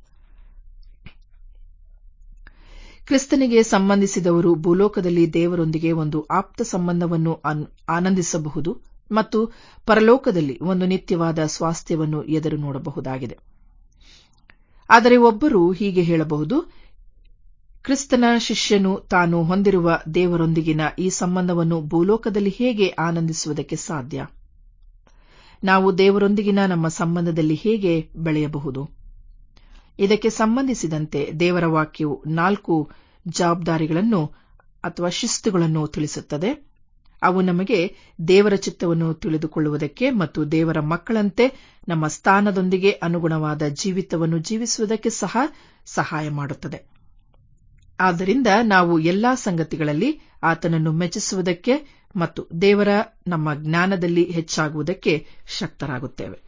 ಕ್ರಿಸ್ತನಿಗೆ ಸಂಬಂಧಿಸಿದವರು ಭೂಲೋಕದಲ್ಲಿ ದೇವರೊಂದಿಗೆ ಒಂದು ಆಪ್ತ ಸಂಬಂಧವನ್ನು ಆನಂದಿಸಬಹುದು ಮತ್ತು ಪರಲೋಕದಲ್ಲಿ ಒಂದು ನಿತ್ಯವಾದ ಸ್ವಾಸ್ಥ್ಯವನ್ನು ಎದುರು ನೋಡಬಹುದಾಗಿದೆ ಆದರೆ ಒಬ್ಬರು ಹೀಗೆ ಹೇಳಬಹುದು ಕ್ರಿಸ್ತನ ಶಿಷ್ಯನು ತಾನು ಹೊಂದಿರುವ ದೇವರೊಂದಿಗಿನ ಈ ಸಂಬಂಧವನ್ನು ಭೂಲೋಕದಲ್ಲಿ ಹೇಗೆ ಆನಂದಿಸುವುದಕ್ಕೆ ಸಾಧ್ಯ ನಾವು ದೇವರೊಂದಿಗಿನ ನಮ್ಮ ಸಂಬಂಧದಲ್ಲಿ ಹೇಗೆ ಬೆಳೆಯಬಹುದು ಇದಕ್ಕೆ ಸಂಬಂಧಿಸಿದಂತೆ ದೇವರ ವಾಕ್ಯವು ನಾಲ್ಕು ಜವಾಬ್ದಾರಿಗಳನ್ನು ಅಥವಾ ಶಿಸ್ತುಗಳನ್ನು ತಿಳಿಸುತ್ತದೆ ಅವು ನಮಗೆ ದೇವರ ಚಿತ್ತವನ್ನು ತಿಳಿದುಕೊಳ್ಳುವುದಕ್ಕೆ ಮತ್ತು ದೇವರ ಮಕ್ಕಳಂತೆ ನಮ್ಮ ಸ್ಥಾನದೊಂದಿಗೆ ಅನುಗುಣವಾದ ಜೀವಿತವನ್ನು ಜೀವಿಸುವುದಕ್ಕೆ ಸಹ ಸಹಾಯ ಮಾಡುತ್ತದೆ ಆದ್ದರಿಂದ ನಾವು ಎಲ್ಲಾ ಸಂಗತಿಗಳಲ್ಲಿ ಆತನನ್ನು ಮೆಚ್ಚಿಸುವುದಕ್ಕೆ ಮತ್ತು ದೇವರ ನಮ್ಮ ಜ್ಞಾನದಲ್ಲಿ ಹೆಚ್ಚಾಗುವುದಕ್ಕೆ ಶಕ್ತರಾಗುತ್ತೇವೆ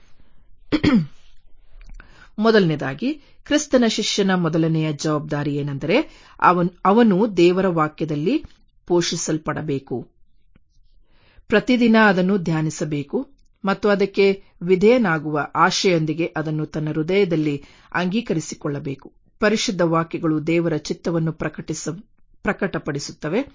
ಮೊದಲನೇದಾಗಿ ಕ್ರಿಸ್ತನ ಶಿಷ್ಯನ ಮೊದಲನೆಯ ಜವಾಬ್ದಾರಿ ಏನೆಂದರೆ ಅವನು ದೇವರ ವಾಕ್ಯದಲ್ಲಿ ಪೋಷಿಸಲ್ಪಡಬೇಕು ಪ್ರತಿದಿನ ಅದನ್ನು ಧ್ಯಾನಿಸಬೇಕು ಮತ್ತು ಅದಕ್ಕೆ ವಿಧೇಯನಾಗುವ ಆಶೆಯೊಂದಿಗೆ ಅದನ್ನು ತನ್ನ ಹೃದಯದಲ್ಲಿ ಅಂಗೀಕರಿಸಿಕೊಳ್ಳಬೇಕು ಪರಿಶುದ್ಧ ವಾಕ್ಯಗಳು ದೇವರ ಚಿತ್ತವನ್ನು ಪ್ರಕಟಪಡಿಸುತ್ತವೆ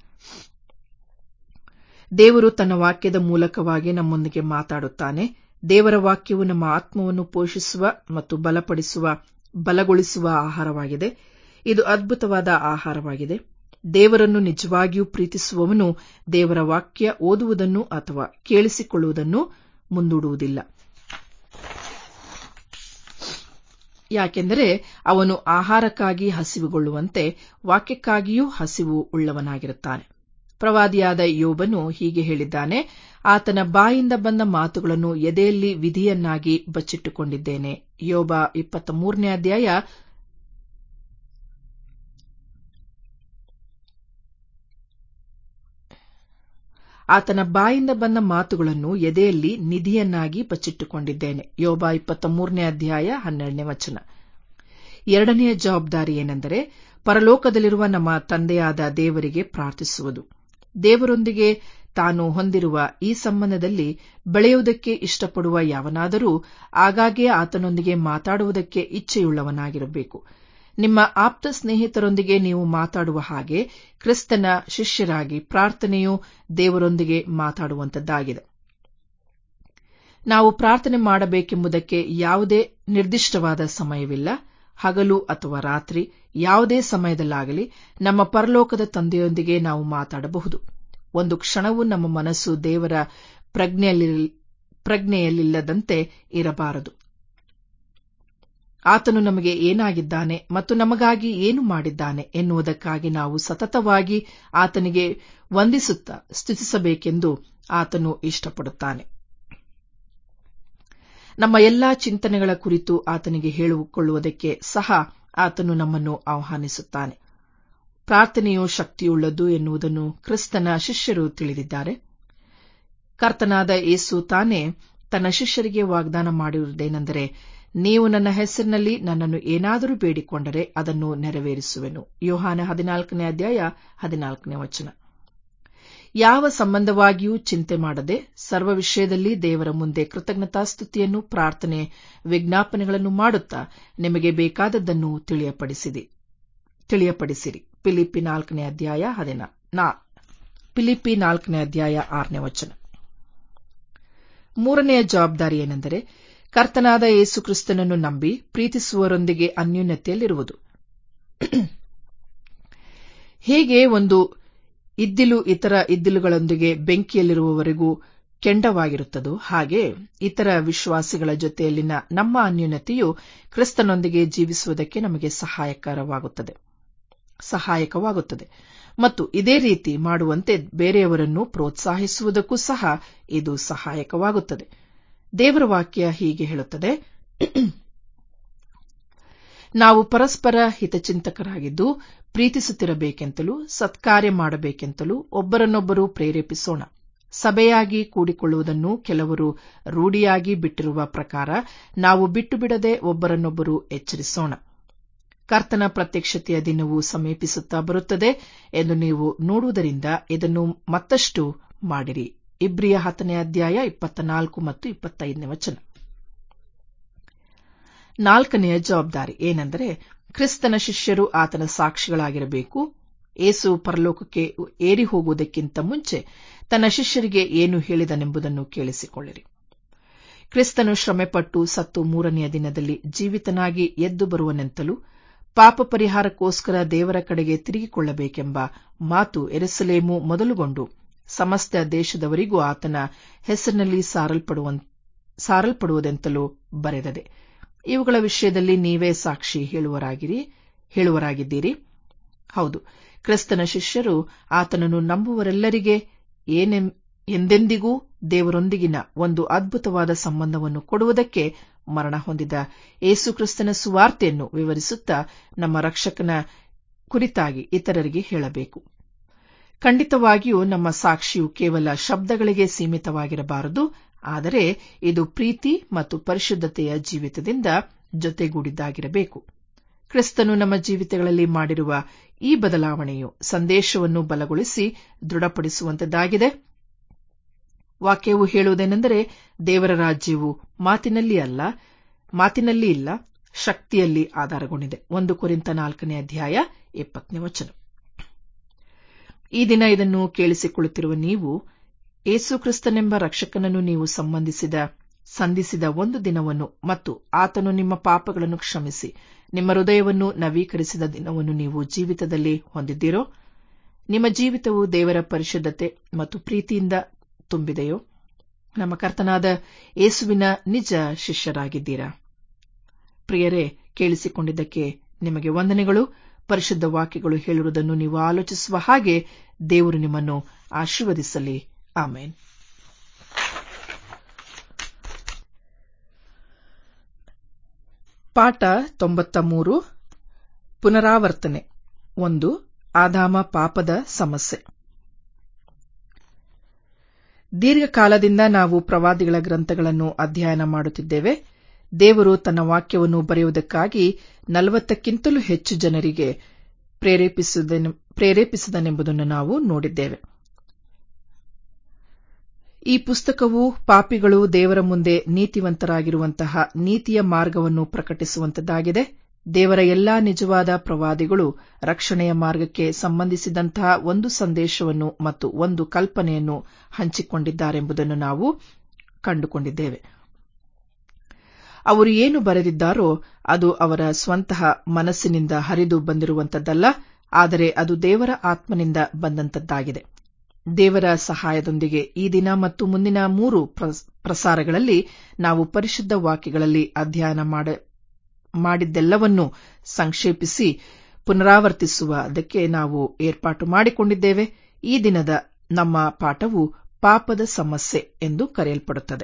ದೇವರು ತನ್ನ ವಾಕ್ಯದ ಮೂಲಕವಾಗಿ ನಮ್ಮೊಂದಿಗೆ ಮಾತಾಡುತ್ತಾನೆ ದೇವರ ವಾಕ್ಯವು ನಮ್ಮ ಆತ್ಮವನ್ನು ಪೋಷಿಸುವ ಮತ್ತು ಬಲಪಡಿಸುವ ಬಲಗೊಳಿಸುವ ಆಹಾರವಾಗಿದೆ ಇದು ಅದ್ಭುತವಾದ ಆಹಾರವಾಗಿದೆ ದೇವರನ್ನು ನಿಜವಾಗಿಯೂ ಪ್ರೀತಿಸುವವನು ದೇವರ ವಾಕ್ಯ ಓದುವುದನ್ನು ಅಥವಾ ಕೇಳಿಸಿಕೊಳ್ಳುವುದನ್ನು ಮುಂದೂಡುವುದಿಲ್ಲ ಯಾಕೆಂದರೆ ಅವನು ಆಹಾರಕ್ಕಾಗಿ ಹಸಿವುಗೊಳ್ಳುವಂತೆ ವಾಕ್ಯಕ್ಕಾಗಿಯೂ ಹಸಿವು ಉಳ್ಳವನಾಗಿರುತ್ತಾನೆ ಪ್ರವಾದಿಯಾದ ಯೋಬನು ಹೀಗೆ ಹೇಳಿದ್ದಾನೆ ಆತನ ಬಾಯಿಂದ ಬಂದ ಮಾತುಗಳನ್ನು ಎದೆಯಲ್ಲಿ ವಿಧಿಯನ್ನಾಗಿ ಬಚ್ಚಿಟ್ಟುಕೊಂಡಿದ್ದೇನೆ ಯೋಬ ಇಪ್ಪತ್ತ ಮೂರನೇ ಅಧ್ಯಾಯ ಆತನ ಬಾಯಿಂದ ಬಂದ ಮಾತುಗಳನ್ನು ಎದೆಯಲ್ಲಿ ನಿಧಿಯನ್ನಾಗಿ ಬಚ್ಚಿಟ್ಟುಕೊಂಡಿದ್ದೇನೆ ಯೋಬ ಇಪ್ಪತ್ತ ಮೂರನೇ ಅಧ್ಯಾಯ ಹನ್ನೆರಡನೇ ವಚನ ಎರಡನೆಯ ಜವಾಬ್ದಾರಿ ಏನೆಂದರೆ ಪರಲೋಕದಲ್ಲಿರುವ ನಮ್ಮ ತಂದೆಯಾದ ದೇವರಿಗೆ ಪ್ರಾರ್ಥಿಸುವುದು ದೇವರೊಂದಿಗೆ ತಾನು ಹೊಂದಿರುವ ಈ ಸಂಬಂಧದಲ್ಲಿ ಬೆಳೆಯುವುದಕ್ಕೆ ಇಷ್ಟಪಡುವ ಯಾವನಾದರೂ ಆಗಾಗ್ಗೆ ಆತನೊಂದಿಗೆ ಮಾತಾಡುವುದಕ್ಕೆ ಇಚ್ಛೆಯುಳ್ಳವನಾಗಿರಬೇಕು ನಿಮ್ಮ ಆಪ್ತ ಸ್ನೇಹಿತರೊಂದಿಗೆ ನೀವು ಮಾತಾಡುವ ಹಾಗೆ ಕ್ರಿಸ್ತನ ಶಿಷ್ಯರಾಗಿ ಪ್ರಾರ್ಥನೆಯು ದೇವರೊಂದಿಗೆ ಮಾತಾಡುವಂತದ್ದಾಗಿದೆ ನಾವು ಪ್ರಾರ್ಥನೆ ಮಾಡಬೇಕೆಂಬುದಕ್ಕೆ ಯಾವುದೇ ನಿರ್ದಿಷ್ಟವಾದ ಸಮಯವಿಲ್ಲ ಹಗಲು ಅಥವಾ ರಾತ್ರಿ ಯಾವುದೇ ಸಮಯದಲ್ಲಾಗಲಿ ನಮ್ಮ ಪರಲೋಕದ ತಂದೆಯೊಂದಿಗೆ ನಾವು ಮಾತಾಡಬಹುದು ಒಂದು ಕ್ಷಣವೂ ನಮ್ಮ ಮನಸ್ಸು ದೇವರ ಪ್ರಜ್ಞೆಯಲ್ಲಿಲ್ಲದಂತೆ ಇರಬಾರದು ಆತನು ನಮಗೆ ಏನಾಗಿದ್ದಾನೆ ಮತ್ತು ನಮಗಾಗಿ ಏನು ಮಾಡಿದ್ದಾನೆ ಎನ್ನುವುದಕ್ಕಾಗಿ ನಾವು ಸತತವಾಗಿ ಆತನಿಗೆ ವಂದಿಸುತ್ತಾ ಸ್ತುತಿಸಬೇಕೆಂದು ಆತನು ಇಷ್ಟಪಡುತ್ತಾನೆ ನಮ್ಮ ಎಲ್ಲಾ ಚಿಂತನೆಗಳ ಕುರಿತು ಆತನಿಗೆ ಹೇಳಿಕೊಳ್ಳುವುದಕ್ಕೆ ಸಹ ಆತನು ನಮ್ಮನ್ನು ಆಹ್ವಾನಿಸುತ್ತಾನೆ ಪ್ರಾರ್ಥನೆಯು ಶಕ್ತಿಯುಳ್ಳದ್ದು ಎನ್ನುವುದನ್ನು ಕ್ರಿಸ್ತನ ಶಿಷ್ಯರು ತಿಳಿದಿದ್ದಾರೆ ಕರ್ತನಾದ ಯೇಸು ತಾನೇ ತನ್ನ ಶಿಷ್ಯರಿಗೆ ವಾಗ್ದಾನ ಮಾಡಿರುವುದೇನೆಂದರೆ ನೀವು ನನ್ನ ಹೆಸರಿನಲ್ಲಿ ನನ್ನನ್ನು ಏನಾದರೂ ಬೇಡಿಕೊಂಡರೆ ಅದನ್ನು ನೆರವೇರಿಸುವೆನು ಯೋಹಾನ ಹದಿನಾಲ್ಕನೇ ಅಧ್ಯಾಯ ಹದಿನಾಲ್ಕನೇ ವಚನ ಯಾವ ಸಂಬಂಧವಾಗಿಯೂ ಚಿಂತೆ ಮಾಡದೆ ಸರ್ವ ವಿಷಯದಲ್ಲಿ ದೇವರ ಮುಂದೆ ಕೃತಜ್ಞತಾಸ್ತುತಿಯನ್ನು ಪ್ರಾರ್ಥನೆ ವಿಜ್ಞಾಪನೆಗಳನ್ನು ಮಾಡುತ್ತಾ ನಿಮಗೆ ಬೇಕಾದದ್ದನ್ನು ತಿಳಿಯಪಡಿಸಿರಿ ಫಿಲಿಪ್ಪಿ ನಾಲ್ಕನೇ ಅಧ್ಯಾಯ ಫಿಲಿಪಿ ನಾಲ್ಕನೇ ಅಧ್ಯಾಯ ಆರನೇ ವಚನ ಮೂರನೆಯ ಜವಾಬ್ದಾರಿ ಏನೆಂದರೆ ಕರ್ತನಾದ ಯೇಸು ಕ್ರಿಸ್ತನನ್ನು ನಂಬಿ ಪ್ರೀತಿಸುವವರೊಂದಿಗೆ ಅನ್ಯೂನ್ಯತೆಯಲ್ಲಿರುವುದು ಹೇಗೆ ಒಂದು ಇದ್ದಿಲು ಇತರ ಇದ್ದಿಲುಗಳೊಂದಿಗೆ ಬೆಂಕಿಯಲ್ಲಿರುವವರೆಗೂ ಕೆಂಡವಾಗಿರುತ್ತದೋ ಹಾಗೆ ಇತರ ವಿಶ್ವಾಸಿಗಳ ಜೊತೆಯಲ್ಲಿನ ನಮ್ಮ ಅನ್ಯೂನ್ಯತೆಯು ಕ್ರಿಸ್ತನೊಂದಿಗೆ ಜೀವಿಸುವುದಕ್ಕೆ ನಮಗೆ ಸಹಾಯಕರವಾಗುತ್ತದೆ ಸಹಾಯಕವಾಗುತ್ತದೆ ಮತ್ತು ಇದೇ ರೀತಿ ಮಾಡುವಂತೆ ಬೇರೆಯವರನ್ನು ಪ್ರೋತ್ಸಾಹಿಸುವುದಕ್ಕೂ ಸಹ ಇದು ಸಹಾಯಕವಾಗುತ್ತದೆ ದೇವರ ವಾಕ್ಯ ಹೀಗೆ ಹೇಳುತ್ತದೆ ನಾವು ಪರಸ್ಪರ ಹಿತಚಿಂತಕರಾಗಿದ್ದು ಪ್ರೀತಿಸುತ್ತಿರಬೇಕೆಂತಲೂ ಸತ್ಕಾರ್ಯ ಮಾಡಬೇಕೆಂತಲೂ ಒಬ್ಬರನ್ನೊಬ್ಬರು ಪ್ರೇರೇಪಿಸೋಣ ಸಭೆಯಾಗಿ ಕೂಡಿಕೊಳ್ಳುವುದನ್ನು ಕೆಲವರು ರೂಢಿಯಾಗಿ ಬಿಟ್ಟಿರುವ ಪ್ರಕಾರ ನಾವು ಬಿಟ್ಟು ಬಿಡದೆ ಒಬ್ಬರನ್ನೊಬ್ಬರು ಎಚ್ಚರಿಸೋಣ ಕರ್ತನ ಪ್ರತ್ಯಕ್ಷತೆಯ ದಿನವು ಸಮೀಪಿಸುತ್ತಾ ಬರುತ್ತದೆ ಎಂದು ನೀವು ನೋಡುವುದರಿಂದ ಇದನ್ನು ಮತ್ತಷ್ಟು ಮಾಡಿರಿ ಇಬ್ರಿಯ ಹತ್ತನೇ ಅಧ್ಯಾಯ ಇಪ್ಪತ್ತ ನಾಲ್ಕು ಮತ್ತು ಇಪ್ಪತ್ತೈದನೇ ವಚನ ನಾಲ್ಕನೆಯ ಜವಾಬ್ದಾರಿ ಏನೆಂದರೆ ಕ್ರಿಸ್ತನ ಶಿಷ್ಯರು ಆತನ ಸಾಕ್ಷಿಗಳಾಗಿರಬೇಕು ಏಸು ಪರಲೋಕಕ್ಕೆ ಏರಿ ಹೋಗುವುದಕ್ಕಿಂತ ಮುಂಚೆ ತನ್ನ ಶಿಷ್ಯರಿಗೆ ಏನು ಹೇಳಿದನೆಂಬುದನ್ನು ಕೇಳಿಸಿಕೊಳ್ಳಿರಿ ಕ್ರಿಸ್ತನು ಶ್ರಮೆಪಟ್ಟು ಸತ್ತು ಮೂರನೆಯ ದಿನದಲ್ಲಿ ಜೀವಿತನಾಗಿ ಎದ್ದು ಬರುವನೆಂತಲೂ ಪಾಪ ಪರಿಹಾರಕ್ಕೋಸ್ಕರ ದೇವರ ಕಡೆಗೆ ತಿರುಗಿಕೊಳ್ಳಬೇಕೆಂಬ ಮಾತು ಎರೆಸಲೇಮು ಮೊದಲುಗೊಂಡು ಸಮಸ್ತ ದೇಶದವರಿಗೂ ಆತನ ಹೆಸರಿನಲ್ಲಿ ಸಾರಲ್ಪಡುವುದೆಂತಲೂ ಬರೆದದೆ ಇವುಗಳ ವಿಷಯದಲ್ಲಿ ನೀವೇ ಸಾಕ್ಷಿ ಹೇಳುವರಾಗಿರಿ ಹೇಳುವರಾಗಿದ್ದೀರಿ ಹೌದು ಕ್ರಿಸ್ತನ ಶಿಷ್ಯರು ಆತನನ್ನು ನಂಬುವರೆಲ್ಲರಿಗೆ ಎಂದೆಂದಿಗೂ ದೇವರೊಂದಿಗಿನ ಒಂದು ಅದ್ಭುತವಾದ ಸಂಬಂಧವನ್ನು ಕೊಡುವುದಕ್ಕೆ ಮರಣ ಹೊಂದಿದ ಏಸುಕ್ರಿಸ್ತನ ಸುವಾರ್ತೆಯನ್ನು ವಿವರಿಸುತ್ತಾ ನಮ್ಮ ರಕ್ಷಕನ ಕುರಿತಾಗಿ ಇತರರಿಗೆ ಹೇಳಬೇಕು ಖಂಡಿತವಾಗಿಯೂ ನಮ್ಮ ಸಾಕ್ಷಿಯು ಕೇವಲ ಶಬ್ದಗಳಿಗೆ ಸೀಮಿತವಾಗಿರಬಾರದು ಆದರೆ ಇದು ಪ್ರೀತಿ ಮತ್ತು ಪರಿಶುದ್ಧತೆಯ ಜೀವಿತದಿಂದ ಜೊತೆಗೂಡಿದ್ದಾಗಿರಬೇಕು ಕ್ರಿಸ್ತನು ನಮ್ಮ ಜೀವಿತಗಳಲ್ಲಿ ಮಾಡಿರುವ ಈ ಬದಲಾವಣೆಯು ಸಂದೇಶವನ್ನು ಬಲಗೊಳಿಸಿ ದೃಢಪಡಿಸುವಂತದ್ದಾಗಿದೆ ವಾಕ್ಯವು ಹೇಳುವುದೇನೆಂದರೆ ದೇವರ ರಾಜ್ಯವು ಮಾತಿನಲ್ಲಿ ಅಲ್ಲ ಮಾತಿನಲ್ಲಿ ಇಲ್ಲ ಶಕ್ತಿಯಲ್ಲಿ ಆಧಾರಗೊಂಡಿದೆ ಒಂದು ಕುರಿತ ನಾಲ್ಕನೇ ಅಧ್ಯಾಯ ಇಪ್ಪತ್ತನೇ ವಚನ ಈ ದಿನ ಇದನ್ನು ಕೇಳಿಸಿಕೊಳ್ಳುತ್ತಿರುವ ನೀವು ಏಸು ಕ್ರಿಸ್ತನೆಂಬ ರಕ್ಷಕನನ್ನು ನೀವು ಸಂಬಂಧಿಸಿದ ಸಂಧಿಸಿದ ಒಂದು ದಿನವನ್ನು ಮತ್ತು ಆತನು ನಿಮ್ಮ ಪಾಪಗಳನ್ನು ಕ್ಷಮಿಸಿ ನಿಮ್ಮ ಹೃದಯವನ್ನು ನವೀಕರಿಸಿದ ದಿನವನ್ನು ನೀವು ಜೀವಿತದಲ್ಲಿ ಹೊಂದಿದ್ದೀರೋ ನಿಮ್ಮ ಜೀವಿತವು ದೇವರ ಪರಿಶುದ್ಧತೆ ಮತ್ತು ಪ್ರೀತಿಯಿಂದ ತುಂಬಿದೆಯೋ ನಮ್ಮ ಕರ್ತನಾದ ಏಸುವಿನ ನಿಜ ಶಿಷ್ಯರಾಗಿದ್ದೀರಾ ಪ್ರಿಯರೇ ಕೇಳಿಸಿಕೊಂಡಿದ್ದಕ್ಕೆ ನಿಮಗೆ ವಂದನೆಗಳು ಪರಿಶುದ್ಧ ವಾಕ್ಯಗಳು ಹೇಳಿರುವುದನ್ನು ನೀವು ಆಲೋಚಿಸುವ ಹಾಗೆ ದೇವರು ನಿಮ್ಮನ್ನು ಆಶೀರ್ವದಿಸಲಿ ಆಮೇನ್ ಪಾಠ ತೊಂಬತ್ತ ಮೂರು ಪುನರಾವರ್ತನೆ ಒಂದು ಆದಾಮ ಪಾಪದ ಸಮಸ್ಯೆ ದೀರ್ಘಕಾಲದಿಂದ ನಾವು ಪ್ರವಾದಿಗಳ ಗ್ರಂಥಗಳನ್ನು ಅಧ್ಯಯನ ಮಾಡುತ್ತಿದ್ದೇವೆ ದೇವರು ತನ್ನ ವಾಕ್ಯವನ್ನು ಬರೆಯುವುದಕ್ಕಾಗಿ ನಲವತ್ತಕ್ಕಿಂತಲೂ ಹೆಚ್ಚು ಜನರಿಗೆ ಪ್ರೇರೇಪಿಸಿದನೆಂಬುದನ್ನು ನಾವು ನೋಡಿದ್ದೇವೆ ಈ ಪುಸ್ತಕವು ಪಾಪಿಗಳು ದೇವರ ಮುಂದೆ ನೀತಿವಂತರಾಗಿರುವಂತಹ ನೀತಿಯ ಮಾರ್ಗವನ್ನು ಪ್ರಕಟಿಸುವಂತದ್ದಾಗಿದೆ ದೇವರ ಎಲ್ಲಾ ನಿಜವಾದ ಪ್ರವಾದಿಗಳು ರಕ್ಷಣೆಯ ಮಾರ್ಗಕ್ಕೆ ಸಂಬಂಧಿಸಿದಂತಹ ಒಂದು ಸಂದೇಶವನ್ನು ಮತ್ತು ಒಂದು ಕಲ್ಪನೆಯನ್ನು ಹಂಚಿಕೊಂಡಿದ್ದಾರೆಂಬುದನ್ನು ನಾವು ಕಂಡುಕೊಂಡಿದ್ದೇವೆ ಅವರು ಏನು ಬರೆದಿದ್ದಾರೋ ಅದು ಅವರ ಸ್ವಂತಹ ಮನಸ್ಸಿನಿಂದ ಹರಿದು ಬಂದಿರುವಂತದ್ದಲ್ಲ ಆದರೆ ಅದು ದೇವರ ಆತ್ಮನಿಂದ ಬಂದಂತದ್ದಾಗಿದೆ ದೇವರ ಸಹಾಯದೊಂದಿಗೆ ಈ ದಿನ ಮತ್ತು ಮುಂದಿನ ಮೂರು ಪ್ರಸಾರಗಳಲ್ಲಿ ನಾವು ಪರಿಶುದ್ಧ ವಾಕ್ಯಗಳಲ್ಲಿ ಅಧ್ಯಯನ ಮಾಡಿದ್ದೆಲ್ಲವನ್ನೂ ಸಂಕ್ಷೇಪಿಸಿ ಪುನರಾವರ್ತಿಸುವುದಕ್ಕೆ ನಾವು ಏರ್ಪಾಟು ಮಾಡಿಕೊಂಡಿದ್ದೇವೆ ಈ ದಿನದ ನಮ್ಮ ಪಾಠವು ಪಾಪದ ಸಮಸ್ಯೆ ಎಂದು ಕರೆಯಲ್ಪಡುತ್ತದೆ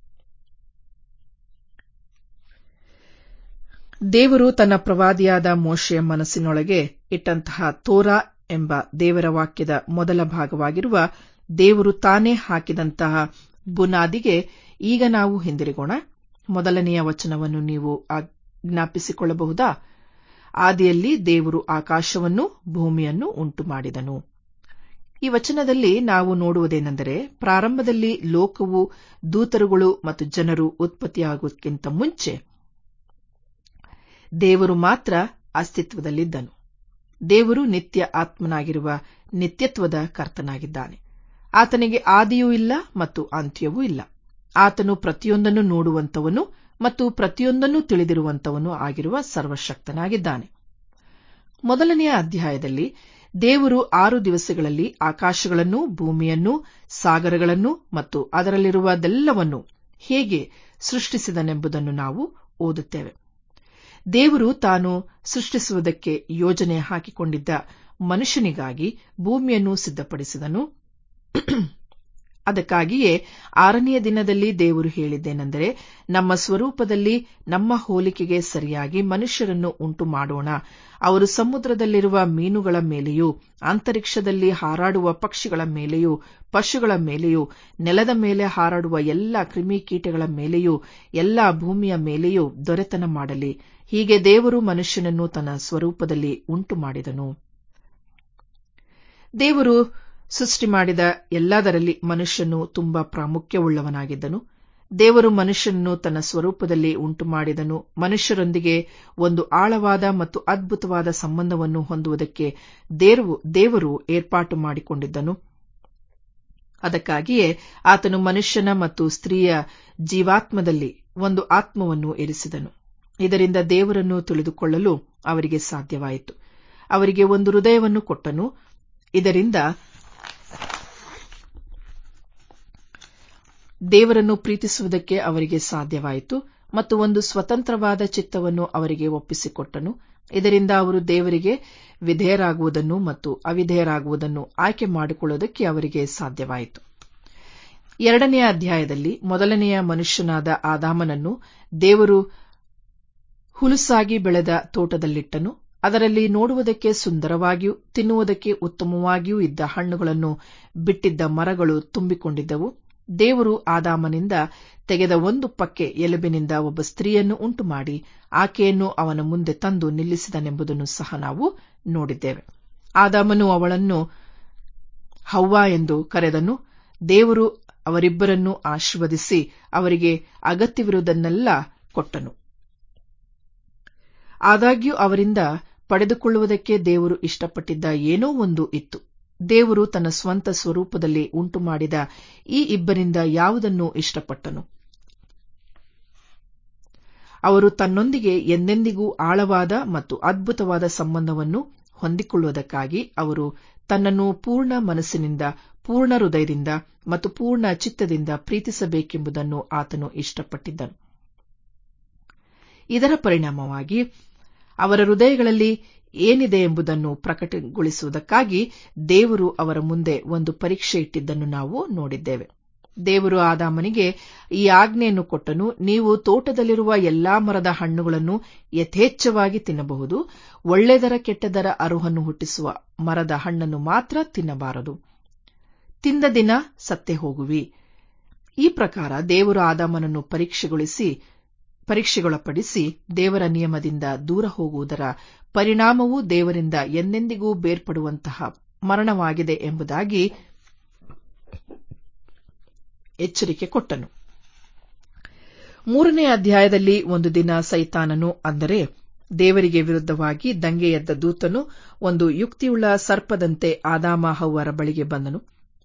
ದೇವರು ತನ್ನ ಪ್ರವಾದಿಯಾದ ಮೋಶೆಯ ಮನಸ್ಸಿನೊಳಗೆ ಇಟ್ಟಂತಹ ತೋರಾ ಎಂಬ ದೇವರ ವಾಕ್ಯದ ಮೊದಲ ಭಾಗವಾಗಿರುವ ದೇವರು ತಾನೇ ಹಾಕಿದಂತಹ ಬುನಾದಿಗೆ ಈಗ ನಾವು ಹಿಂದಿರುಗೋಣ ಮೊದಲನೆಯ ವಚನವನ್ನು ನೀವು ಜ್ಞಾಪಿಸಿಕೊಳ್ಳಬಹುದಾ ಆದಿಯಲ್ಲಿ ದೇವರು ಆಕಾಶವನ್ನು ಭೂಮಿಯನ್ನು ಉಂಟು ಮಾಡಿದನು ಈ ವಚನದಲ್ಲಿ ನಾವು ನೋಡುವುದೇನೆಂದರೆ ಪ್ರಾರಂಭದಲ್ಲಿ ಲೋಕವು ದೂತರುಗಳು ಮತ್ತು ಜನರು ಉತ್ಪತ್ತಿಯಾಗುವುದಕ್ಕಿಂತ ಮುಂಚೆ ದೇವರು ಮಾತ್ರ ಅಸ್ತಿತ್ವದಲ್ಲಿದ್ದನು ದೇವರು ನಿತ್ಯ ಆತ್ಮನಾಗಿರುವ ನಿತ್ಯತ್ವದ ಕರ್ತನಾಗಿದ್ದಾನೆ ಆತನಿಗೆ ಆದಿಯೂ ಇಲ್ಲ ಮತ್ತು ಅಂತ್ಯವೂ ಇಲ್ಲ ಆತನು ಪ್ರತಿಯೊಂದನ್ನು ನೋಡುವಂತವನು ಮತ್ತು ಪ್ರತಿಯೊಂದನ್ನು ತಿಳಿದಿರುವಂತವನು ಆಗಿರುವ ಸರ್ವಶಕ್ತನಾಗಿದ್ದಾನೆ ಮೊದಲನೆಯ ಅಧ್ಯಾಯದಲ್ಲಿ ದೇವರು ಆರು ದಿವಸಗಳಲ್ಲಿ ಆಕಾಶಗಳನ್ನು ಭೂಮಿಯನ್ನು ಸಾಗರಗಳನ್ನು ಮತ್ತು ಅದರಲ್ಲಿರುವುದೆಲ್ಲವನ್ನು ಹೇಗೆ ಸೃಷ್ಟಿಸಿದನೆಂಬುದನ್ನು ನಾವು ಓದುತ್ತೇವೆ ದೇವರು ತಾನು ಸೃಷ್ಟಿಸುವುದಕ್ಕೆ ಯೋಜನೆ ಹಾಕಿಕೊಂಡಿದ್ದ ಮನುಷ್ಯನಿಗಾಗಿ ಭೂಮಿಯನ್ನು ಸಿದ್ಧಪಡಿಸಿದನು ಅದಕ್ಕಾಗಿಯೇ ಆರನೆಯ ದಿನದಲ್ಲಿ ದೇವರು ಹೇಳಿದ್ದೇನೆಂದರೆ ನಮ್ಮ ಸ್ವರೂಪದಲ್ಲಿ ನಮ್ಮ ಹೋಲಿಕೆಗೆ ಸರಿಯಾಗಿ ಮನುಷ್ಯರನ್ನು ಉಂಟು ಮಾಡೋಣ ಅವರು ಸಮುದ್ರದಲ್ಲಿರುವ ಮೀನುಗಳ ಮೇಲೆಯೂ ಅಂತರಿಕ್ಷದಲ್ಲಿ ಹಾರಾಡುವ ಪಕ್ಷಿಗಳ ಮೇಲೆಯೂ ಪಶುಗಳ ಮೇಲೆಯೂ ನೆಲದ ಮೇಲೆ ಹಾರಾಡುವ ಎಲ್ಲ ಕ್ರಿಮಿಕೀಟಗಳ ಮೇಲೆಯೂ ಎಲ್ಲಾ ಭೂಮಿಯ ಮೇಲೆಯೂ ದೊರೆತನ ಮಾಡಲಿ ಹೀಗೆ ದೇವರು ಮನುಷ್ಯನನ್ನು ತನ್ನ ಸ್ವರೂಪದಲ್ಲಿ ಉಂಟು ಮಾಡಿದನು ದೇವರು ಸೃಷ್ಟಿ ಮಾಡಿದ ಎಲ್ಲದರಲ್ಲಿ ಮನುಷ್ಯನು ತುಂಬಾ ಪ್ರಾಮುಖ್ಯವುಳ್ಳವನಾಗಿದ್ದನು ದೇವರು ಮನುಷ್ಯನನ್ನು ತನ್ನ ಸ್ವರೂಪದಲ್ಲಿ ಉಂಟು ಮಾಡಿದನು ಮನುಷ್ಯರೊಂದಿಗೆ ಒಂದು ಆಳವಾದ ಮತ್ತು ಅದ್ಭುತವಾದ ಸಂಬಂಧವನ್ನು ಹೊಂದುವುದಕ್ಕೆ ದೇವರು ಏರ್ಪಾಟು ಮಾಡಿಕೊಂಡಿದ್ದನು ಅದಕ್ಕಾಗಿಯೇ ಆತನು ಮನುಷ್ಯನ ಮತ್ತು ಸ್ತ್ರೀಯ ಜೀವಾತ್ಮದಲ್ಲಿ ಒಂದು ಆತ್ಮವನ್ನು ಇರಿಸಿದನು ಇದರಿಂದ ದೇವರನ್ನು ತಿಳಿದುಕೊಳ್ಳಲು ಅವರಿಗೆ ಸಾಧ್ಯವಾಯಿತು ಅವರಿಗೆ ಒಂದು ಹೃದಯವನ್ನು ಕೊಟ್ಟನು ಇದರಿಂದ ದೇವರನ್ನು ಪ್ರೀತಿಸುವುದಕ್ಕೆ ಅವರಿಗೆ ಸಾಧ್ಯವಾಯಿತು ಮತ್ತು ಒಂದು ಸ್ವತಂತ್ರವಾದ ಚಿತ್ತವನ್ನು ಅವರಿಗೆ ಒಪ್ಪಿಸಿಕೊಟ್ಟನು ಇದರಿಂದ ಅವರು ದೇವರಿಗೆ ವಿಧೇಯರಾಗುವುದನ್ನು ಮತ್ತು ಅವಿಧೇಯರಾಗುವುದನ್ನು ಆಯ್ಕೆ ಮಾಡಿಕೊಳ್ಳುವುದಕ್ಕೆ ಅವರಿಗೆ ಸಾಧ್ಯವಾಯಿತು ಎರಡನೆಯ ಅಧ್ಯಾಯದಲ್ಲಿ ಮೊದಲನೆಯ ಮನುಷ್ಯನಾದ ಆದಾಮನನ್ನು ದೇವರು ಹುಲುಸಾಗಿ ಬೆಳೆದ ತೋಟದಲ್ಲಿಟ್ಟನು ಅದರಲ್ಲಿ ನೋಡುವುದಕ್ಕೆ ಸುಂದರವಾಗಿಯೂ ತಿನ್ನುವುದಕ್ಕೆ ಉತ್ತಮವಾಗಿಯೂ ಇದ್ದ ಹಣ್ಣುಗಳನ್ನು ಬಿಟ್ಟಿದ್ದ ಮರಗಳು ತುಂಬಿಕೊಂಡಿದ್ದವು ದೇವರು ಆದಾಮನಿಂದ ತೆಗೆದ ಒಂದು ಪಕ್ಕೆ ಎಲುಬಿನಿಂದ ಒಬ್ಬ ಸ್ತ್ರೀಯನ್ನು ಉಂಟುಮಾಡಿ ಆಕೆಯನ್ನು ಅವನ ಮುಂದೆ ತಂದು ನಿಲ್ಲಿಸಿದನೆಂಬುದನ್ನು ಸಹ ನಾವು ನೋಡಿದ್ದೇವೆ ಆದಾಮನು ಅವಳನ್ನು ಹವ್ವ ಎಂದು ಕರೆದನು ದೇವರು ಅವರಿಬ್ಬರನ್ನು ಆಶೀರ್ವದಿಸಿ ಅವರಿಗೆ ಅಗತ್ಯವಿರುವುದನ್ನೆಲ್ಲ ಕೊಟ್ಟನು ಆದಾಗ್ಯೂ ಅವರಿಂದ ಪಡೆದುಕೊಳ್ಳುವುದಕ್ಕೆ ದೇವರು ಇಷ್ಟಪಟ್ಟಿದ್ದ ಏನೋ ಒಂದು ಇತ್ತು ದೇವರು ತನ್ನ ಸ್ವಂತ ಸ್ವರೂಪದಲ್ಲಿ ಉಂಟುಮಾಡಿದ ಈ ಇಬ್ಬರಿಂದ ಯಾವುದನ್ನು ಇಷ್ಟಪಟ್ಟನು ಅವರು ತನ್ನೊಂದಿಗೆ ಎಂದೆಂದಿಗೂ ಆಳವಾದ ಮತ್ತು ಅದ್ಭುತವಾದ ಸಂಬಂಧವನ್ನು ಹೊಂದಿಕೊಳ್ಳುವುದಕ್ಕಾಗಿ ಅವರು ತನ್ನನ್ನು ಪೂರ್ಣ ಮನಸ್ಸಿನಿಂದ ಪೂರ್ಣ ಹೃದಯದಿಂದ ಮತ್ತು ಪೂರ್ಣ ಚಿತ್ತದಿಂದ ಪ್ರೀತಿಸಬೇಕೆಂಬುದನ್ನು ಆತನು ಇಷ್ಟಪಟ್ಟಿದ್ದನು ಇದರ ಪರಿಣಾಮವಾಗಿ ಅವರ ಹೃದಯಗಳಲ್ಲಿ ಏನಿದೆ ಎಂಬುದನ್ನು ಪ್ರಕಟಗೊಳಿಸುವುದಕ್ಕಾಗಿ ದೇವರು ಅವರ ಮುಂದೆ ಒಂದು ಪರೀಕ್ಷೆ ಇಟ್ಟಿದ್ದನ್ನು ನಾವು ನೋಡಿದ್ದೇವೆ ದೇವರು ಆದಾಮನಿಗೆ ಈ ಆಜ್ಞೆಯನ್ನು ಕೊಟ್ಟನು ನೀವು ತೋಟದಲ್ಲಿರುವ ಎಲ್ಲಾ ಮರದ ಹಣ್ಣುಗಳನ್ನು ಯಥೇಚ್ಛವಾಗಿ ತಿನ್ನಬಹುದು ಒಳ್ಳೆದರ ಕೆಟ್ಟದರ ಅರುಹನ್ನು ಹುಟ್ಟಿಸುವ ಮರದ ಹಣ್ಣನ್ನು ಮಾತ್ರ ತಿನ್ನಬಾರದು ತಿಂದ ದಿನ ಸತ್ತೇ ಹೋಗುವಿ ಈ ಪ್ರಕಾರ ದೇವರು ಆದಾಮನನ್ನು ಪರೀಕ್ಷೆಗೊಳಿಸಿ ಪರೀಕ್ಷೆಗೊಳಪಡಿಸಿ ದೇವರ ನಿಯಮದಿಂದ ದೂರ ಹೋಗುವುದರ ಪರಿಣಾಮವು ದೇವರಿಂದ ಎಂದೆಂದಿಗೂ ಬೇರ್ಪಡುವಂತಹ ಮರಣವಾಗಿದೆ ಎಂಬುದಾಗಿ ಎಚ್ಚರಿಕೆ ಕೊಟ್ಟನು ಮೂರನೇ ಅಧ್ಯಾಯದಲ್ಲಿ ಒಂದು ದಿನ ಸೈತಾನನು ಅಂದರೆ ದೇವರಿಗೆ ವಿರುದ್ಧವಾಗಿ ದಂಗೆ ಎದ್ದ ದೂತನು ಒಂದು ಯುಕ್ತಿಯುಳ್ಳ ಸರ್ಪದಂತೆ ಆದಾಮ ಹವ್ವರ ಬಳಿಗೆ ಬಂದನು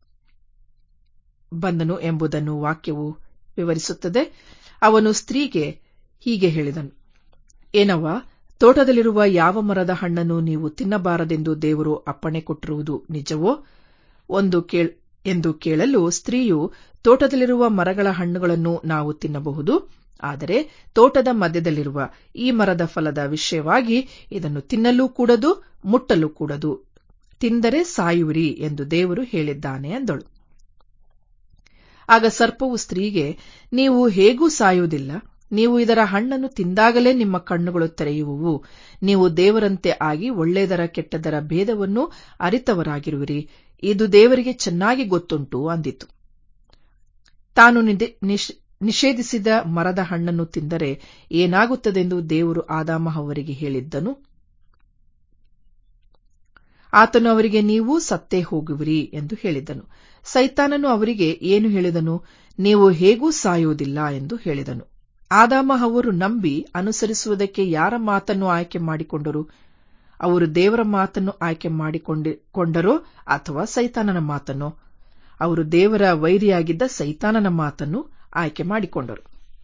ಬಂದನು ಎಂಬುದನ್ನು ವಾಕ್ಯವು ವಿವರಿಸುತ್ತದೆ ಅವನು ಸ್ತ್ರೀಗೆ ಹೀಗೆ ಹೇಳಿದನು ಏನವ್ವ ತೋಟದಲ್ಲಿರುವ ಯಾವ ಮರದ ಹಣ್ಣನ್ನು ನೀವು ತಿನ್ನಬಾರದೆಂದು ದೇವರು ಅಪ್ಪಣೆ ಕೊಟ್ಟಿರುವುದು ನಿಜವೋ ಒಂದು ಎಂದು ಕೇಳಲು ಸ್ತ್ರೀಯು ತೋಟದಲ್ಲಿರುವ ಮರಗಳ ಹಣ್ಣುಗಳನ್ನು ನಾವು ತಿನ್ನಬಹುದು ಆದರೆ ತೋಟದ ಮಧ್ಯದಲ್ಲಿರುವ ಈ ಮರದ ಫಲದ ವಿಷಯವಾಗಿ ಇದನ್ನು ತಿನ್ನಲೂ ಕೂಡದು ಮುಟ್ಟಲೂ ಕೂಡದು ತಿಂದರೆ ಸಾಯುವಿರಿ ಎಂದು ದೇವರು ಹೇಳಿದ್ದಾನೆ ಅಂದಳು ಆಗ ಸರ್ಪವು ಸ್ತ್ರೀಗೆ ನೀವು ಹೇಗೂ ಸಾಯುವುದಿಲ್ಲ ನೀವು ಇದರ ಹಣ್ಣನ್ನು ತಿಂದಾಗಲೇ ನಿಮ್ಮ ಕಣ್ಣುಗಳು ತೆರೆಯುವುವು ನೀವು ದೇವರಂತೆ ಆಗಿ ಒಳ್ಳೆಯದರ ಕೆಟ್ಟದರ ಭೇದವನ್ನು ಅರಿತವರಾಗಿರುವಿರಿ ಇದು ದೇವರಿಗೆ ಚೆನ್ನಾಗಿ ಗೊತ್ತುಂಟು ಅಂದಿತು ತಾನು ನಿಷೇಧಿಸಿದ ಮರದ ಹಣ್ಣನ್ನು ತಿಂದರೆ ಏನಾಗುತ್ತದೆಂದು ದೇವರು ಆದಾಮ ಅವರಿಗೆ ಹೇಳಿದ್ದನು ಆತನು ಅವರಿಗೆ ನೀವು ಸತ್ತೇ ಹೋಗುವಿರಿ ಎಂದು ಹೇಳಿದನು ಸೈತಾನನು ಅವರಿಗೆ ಏನು ಹೇಳಿದನು ನೀವು ಹೇಗೂ ಸಾಯುವುದಿಲ್ಲ ಎಂದು ಹೇಳಿದನು ಆದಾಮ ಅವರು ನಂಬಿ ಅನುಸರಿಸುವುದಕ್ಕೆ ಯಾರ ಮಾತನ್ನು ಆಯ್ಕೆ ಮಾಡಿಕೊಂಡರು ಅವರು ದೇವರ ಮಾತನ್ನು ಆಯ್ಕೆ ಮಾಡಿಕೊಂಡರೋ ಅಥವಾ ಸೈತಾನನ ಮಾತನ್ನು ಅವರು ದೇವರ ವೈರಿಯಾಗಿದ್ದ ಸೈತಾನನ ಮಾತನ್ನು ಆಯ್ಕೆ ಮಾಡಿಕೊಂಡರು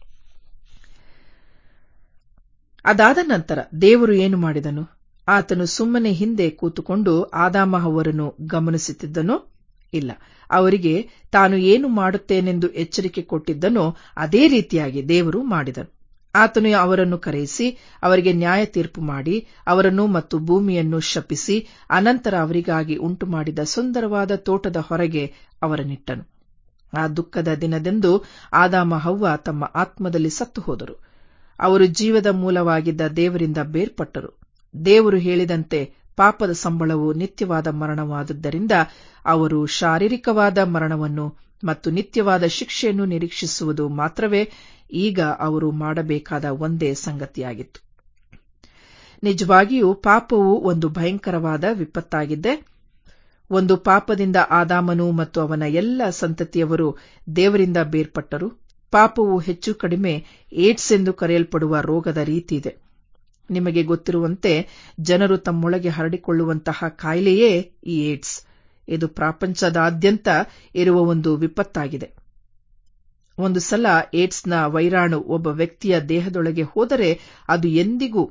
ಅದಾದ ನಂತರ ದೇವರು ಏನು ಮಾಡಿದನು ಆತನು ಸುಮ್ಮನೆ ಹಿಂದೆ ಕೂತುಕೊಂಡು ಆದಾಮ ಅವರನ್ನು ಗಮನಿಸುತ್ತಿದ್ದನೋ ಇಲ್ಲ ಅವರಿಗೆ ತಾನು ಏನು ಮಾಡುತ್ತೇನೆಂದು ಎಚ್ಚರಿಕೆ ಕೊಟ್ಟಿದ್ದನೋ ಅದೇ ರೀತಿಯಾಗಿ ದೇವರು ಮಾಡಿದನು ಆತನು ಅವರನ್ನು ಕರೆಯಿಸಿ ಅವರಿಗೆ ನ್ಯಾಯ ತೀರ್ಪು ಮಾಡಿ ಅವರನ್ನು ಮತ್ತು ಭೂಮಿಯನ್ನು ಶಪಿಸಿ ಅನಂತರ ಅವರಿಗಾಗಿ ಉಂಟು ಮಾಡಿದ ಸುಂದರವಾದ ತೋಟದ ಹೊರಗೆ ಅವರನ್ನಿಟ್ಟನು ಆ ದುಃಖದ ದಿನದಂದು ಆದಾಮ ಹವ್ವ ತಮ್ಮ ಆತ್ಮದಲ್ಲಿ ಸತ್ತು ಹೋದರು ಅವರು ಜೀವದ ಮೂಲವಾಗಿದ್ದ ದೇವರಿಂದ ಬೇರ್ಪಟ್ಟರು ದೇವರು ಹೇಳಿದಂತೆ ಪಾಪದ ಸಂಬಳವು ನಿತ್ಯವಾದ ಮರಣವಾದುದರಿಂದ ಅವರು ಶಾರೀರಿಕವಾದ ಮರಣವನ್ನು ಮತ್ತು ನಿತ್ಯವಾದ ಶಿಕ್ಷೆಯನ್ನು ನಿರೀಕ್ಷಿಸುವುದು ಮಾತ್ರವೇ ಈಗ ಅವರು ಮಾಡಬೇಕಾದ ಒಂದೇ ಸಂಗತಿಯಾಗಿತ್ತು ನಿಜವಾಗಿಯೂ ಪಾಪವು ಒಂದು ಭಯಂಕರವಾದ ವಿಪತ್ತಾಗಿದ್ದೆ ಒಂದು ಪಾಪದಿಂದ ಆದಾಮನು ಮತ್ತು ಅವನ ಎಲ್ಲ ಸಂತತಿಯವರು ದೇವರಿಂದ ಬೇರ್ಪಟ್ಟರು ಪಾಪವು ಹೆಚ್ಚು ಕಡಿಮೆ ಏಡ್ಸ್ ಎಂದು ಕರೆಯಲ್ಪಡುವ ರೋಗದ ರೀತಿ ಇದೆ ನಿಮಗೆ ಗೊತ್ತಿರುವಂತೆ ಜನರು ತಮ್ಮೊಳಗೆ ಹರಡಿಕೊಳ್ಳುವಂತಹ ಕಾಯಿಲೆಯೇ ಈ ಏಡ್ಸ್ ಇದು ಪ್ರಪಂಚದಾದ್ಯಂತ ಇರುವ ಒಂದು ವಿಪತ್ತಾಗಿದೆ ಒಂದು ಸಲ ಏಡ್ಸ್ನ ವೈರಾಣು ಒಬ್ಬ ವ್ಯಕ್ತಿಯ ದೇಹದೊಳಗೆ ಹೋದರೆ ಅದು ಎಂದಿಗೂ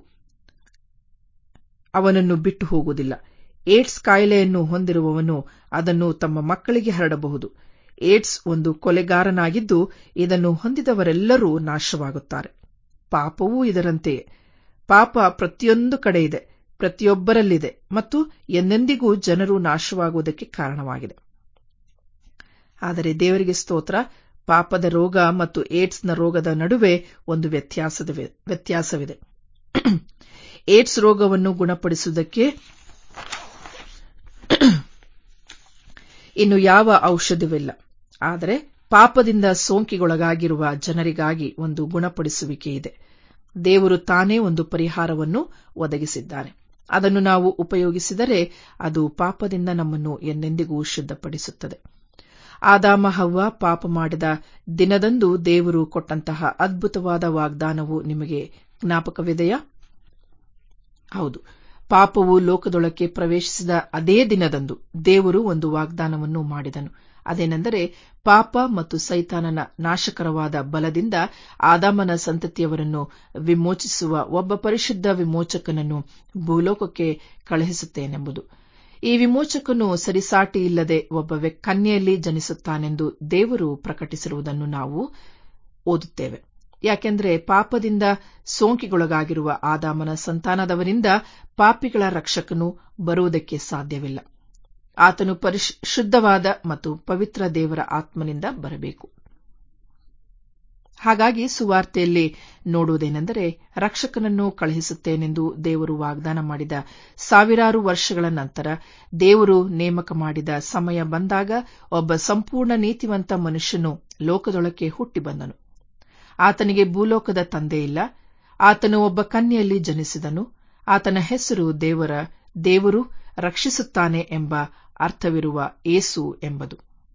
ಅವನನ್ನು ಬಿಟ್ಟು ಹೋಗುವುದಿಲ್ಲ ಏಡ್ಸ್ ಕಾಯಿಲೆಯನ್ನು ಹೊಂದಿರುವವನು ಅದನ್ನು ತಮ್ಮ ಮಕ್ಕಳಿಗೆ ಹರಡಬಹುದು ಏಡ್ಸ್ ಒಂದು ಕೊಲೆಗಾರನಾಗಿದ್ದು ಇದನ್ನು ಹೊಂದಿದವರೆಲ್ಲರೂ ನಾಶವಾಗುತ್ತಾರೆ ಪಾಪವೂ ಇದರಂತೆಯೇ ಪಾಪ ಪ್ರತಿಯೊಂದು ಕಡೆ ಇದೆ ಪ್ರತಿಯೊಬ್ಬರಲ್ಲಿದೆ ಮತ್ತು ಎಂದೆಂದಿಗೂ ಜನರು ನಾಶವಾಗುವುದಕ್ಕೆ ಕಾರಣವಾಗಿದೆ ಆದರೆ ದೇವರಿಗೆ ಸ್ತೋತ್ರ ಪಾಪದ ರೋಗ ಮತ್ತು ಏಡ್ಸ್ನ ರೋಗದ ನಡುವೆ ಒಂದು ವ್ಯತ್ಯಾಸವಿದೆ ಏಡ್ಸ್ ರೋಗವನ್ನು ಗುಣಪಡಿಸುವುದಕ್ಕೆ ಇನ್ನು ಯಾವ ಔಷಧವಿಲ್ಲ ಆದರೆ ಪಾಪದಿಂದ ಸೋಂಕಿಗೊಳಗಾಗಿರುವ ಜನರಿಗಾಗಿ ಒಂದು ಗುಣಪಡಿಸುವಿಕೆ ಇದೆ ದೇವರು ತಾನೇ ಒಂದು ಪರಿಹಾರವನ್ನು ಒದಗಿಸಿದ್ದಾನೆ ಅದನ್ನು ನಾವು ಉಪಯೋಗಿಸಿದರೆ ಅದು ಪಾಪದಿಂದ ನಮ್ಮನ್ನು ಎಂದೆಂದಿಗೂ ಶುದ್ಧಪಡಿಸುತ್ತದೆ ಆದಾಮ ಹವ್ವ ಪಾಪ ಮಾಡಿದ ದಿನದಂದು ದೇವರು ಕೊಟ್ಟಂತಹ ಅದ್ಭುತವಾದ ವಾಗ್ದಾನವು ನಿಮಗೆ ಜ್ಞಾಪಕವಿದೆಯಾ ಹೌದು ಪಾಪವು ಲೋಕದೊಳಕ್ಕೆ ಪ್ರವೇಶಿಸಿದ ಅದೇ ದಿನದಂದು ದೇವರು ಒಂದು ವಾಗ್ದಾನವನ್ನು ಮಾಡಿದನು ಅದೇನೆಂದರೆ ಪಾಪ ಮತ್ತು ಸೈತಾನನ ನಾಶಕರವಾದ ಬಲದಿಂದ ಆದಾಮನ ಸಂತತಿಯವರನ್ನು ವಿಮೋಚಿಸುವ ಒಬ್ಬ ಪರಿಶುದ್ಧ ವಿಮೋಚಕನನ್ನು ಭೂಲೋಕಕ್ಕೆ ಕಳುಹಿಸುತ್ತೇನೆಂಬುದು ಈ ವಿಮೋಚಕನು ಸರಿಸಾಟಿ ಇಲ್ಲದೆ ಒಬ್ಬ ಕನ್ಯೆಯಲ್ಲಿ ಜನಿಸುತ್ತಾನೆಂದು ದೇವರು ಪ್ರಕಟಿಸಿರುವುದನ್ನು ನಾವು ಓದುತ್ತೇವೆ ಯಾಕೆಂದರೆ ಪಾಪದಿಂದ ಸೋಂಕಿಗೊಳಗಾಗಿರುವ ಆದಾಮನ ಸಂತಾನದವರಿಂದ ಪಾಪಿಗಳ ರಕ್ಷಕನು ಬರುವುದಕ್ಕೆ ಸಾಧ್ಯವಿಲ್ಲ ಆತನು ಶುದ್ಧವಾದ ಮತ್ತು ಪವಿತ್ರ ದೇವರ ಆತ್ಮನಿಂದ ಬರಬೇಕು ಹಾಗಾಗಿ ಸುವಾರ್ತೆಯಲ್ಲಿ ನೋಡುವುದೇನೆಂದರೆ ರಕ್ಷಕನನ್ನು ಕಳುಹಿಸುತ್ತೇನೆಂದು ದೇವರು ವಾಗ್ದಾನ ಮಾಡಿದ ಸಾವಿರಾರು ವರ್ಷಗಳ ನಂತರ ದೇವರು ನೇಮಕ ಮಾಡಿದ ಸಮಯ ಬಂದಾಗ ಒಬ್ಬ ಸಂಪೂರ್ಣ ನೀತಿವಂತ ಮನುಷ್ಯನು ಲೋಕದೊಳಕ್ಕೆ ಹುಟ್ಟಿ ಬಂದನು ಆತನಿಗೆ ಭೂಲೋಕದ ತಂದೆ ಇಲ್ಲ ಆತನು ಒಬ್ಬ ಕನ್ಯೆಯಲ್ಲಿ ಜನಿಸಿದನು ಆತನ ಹೆಸರು ದೇವರ ದೇವರು ರಕ್ಷಿಸುತ್ತಾನೆ ಎಂಬ ಅರ್ಥವಿರುವ ಏಸು ಎಂಬುದು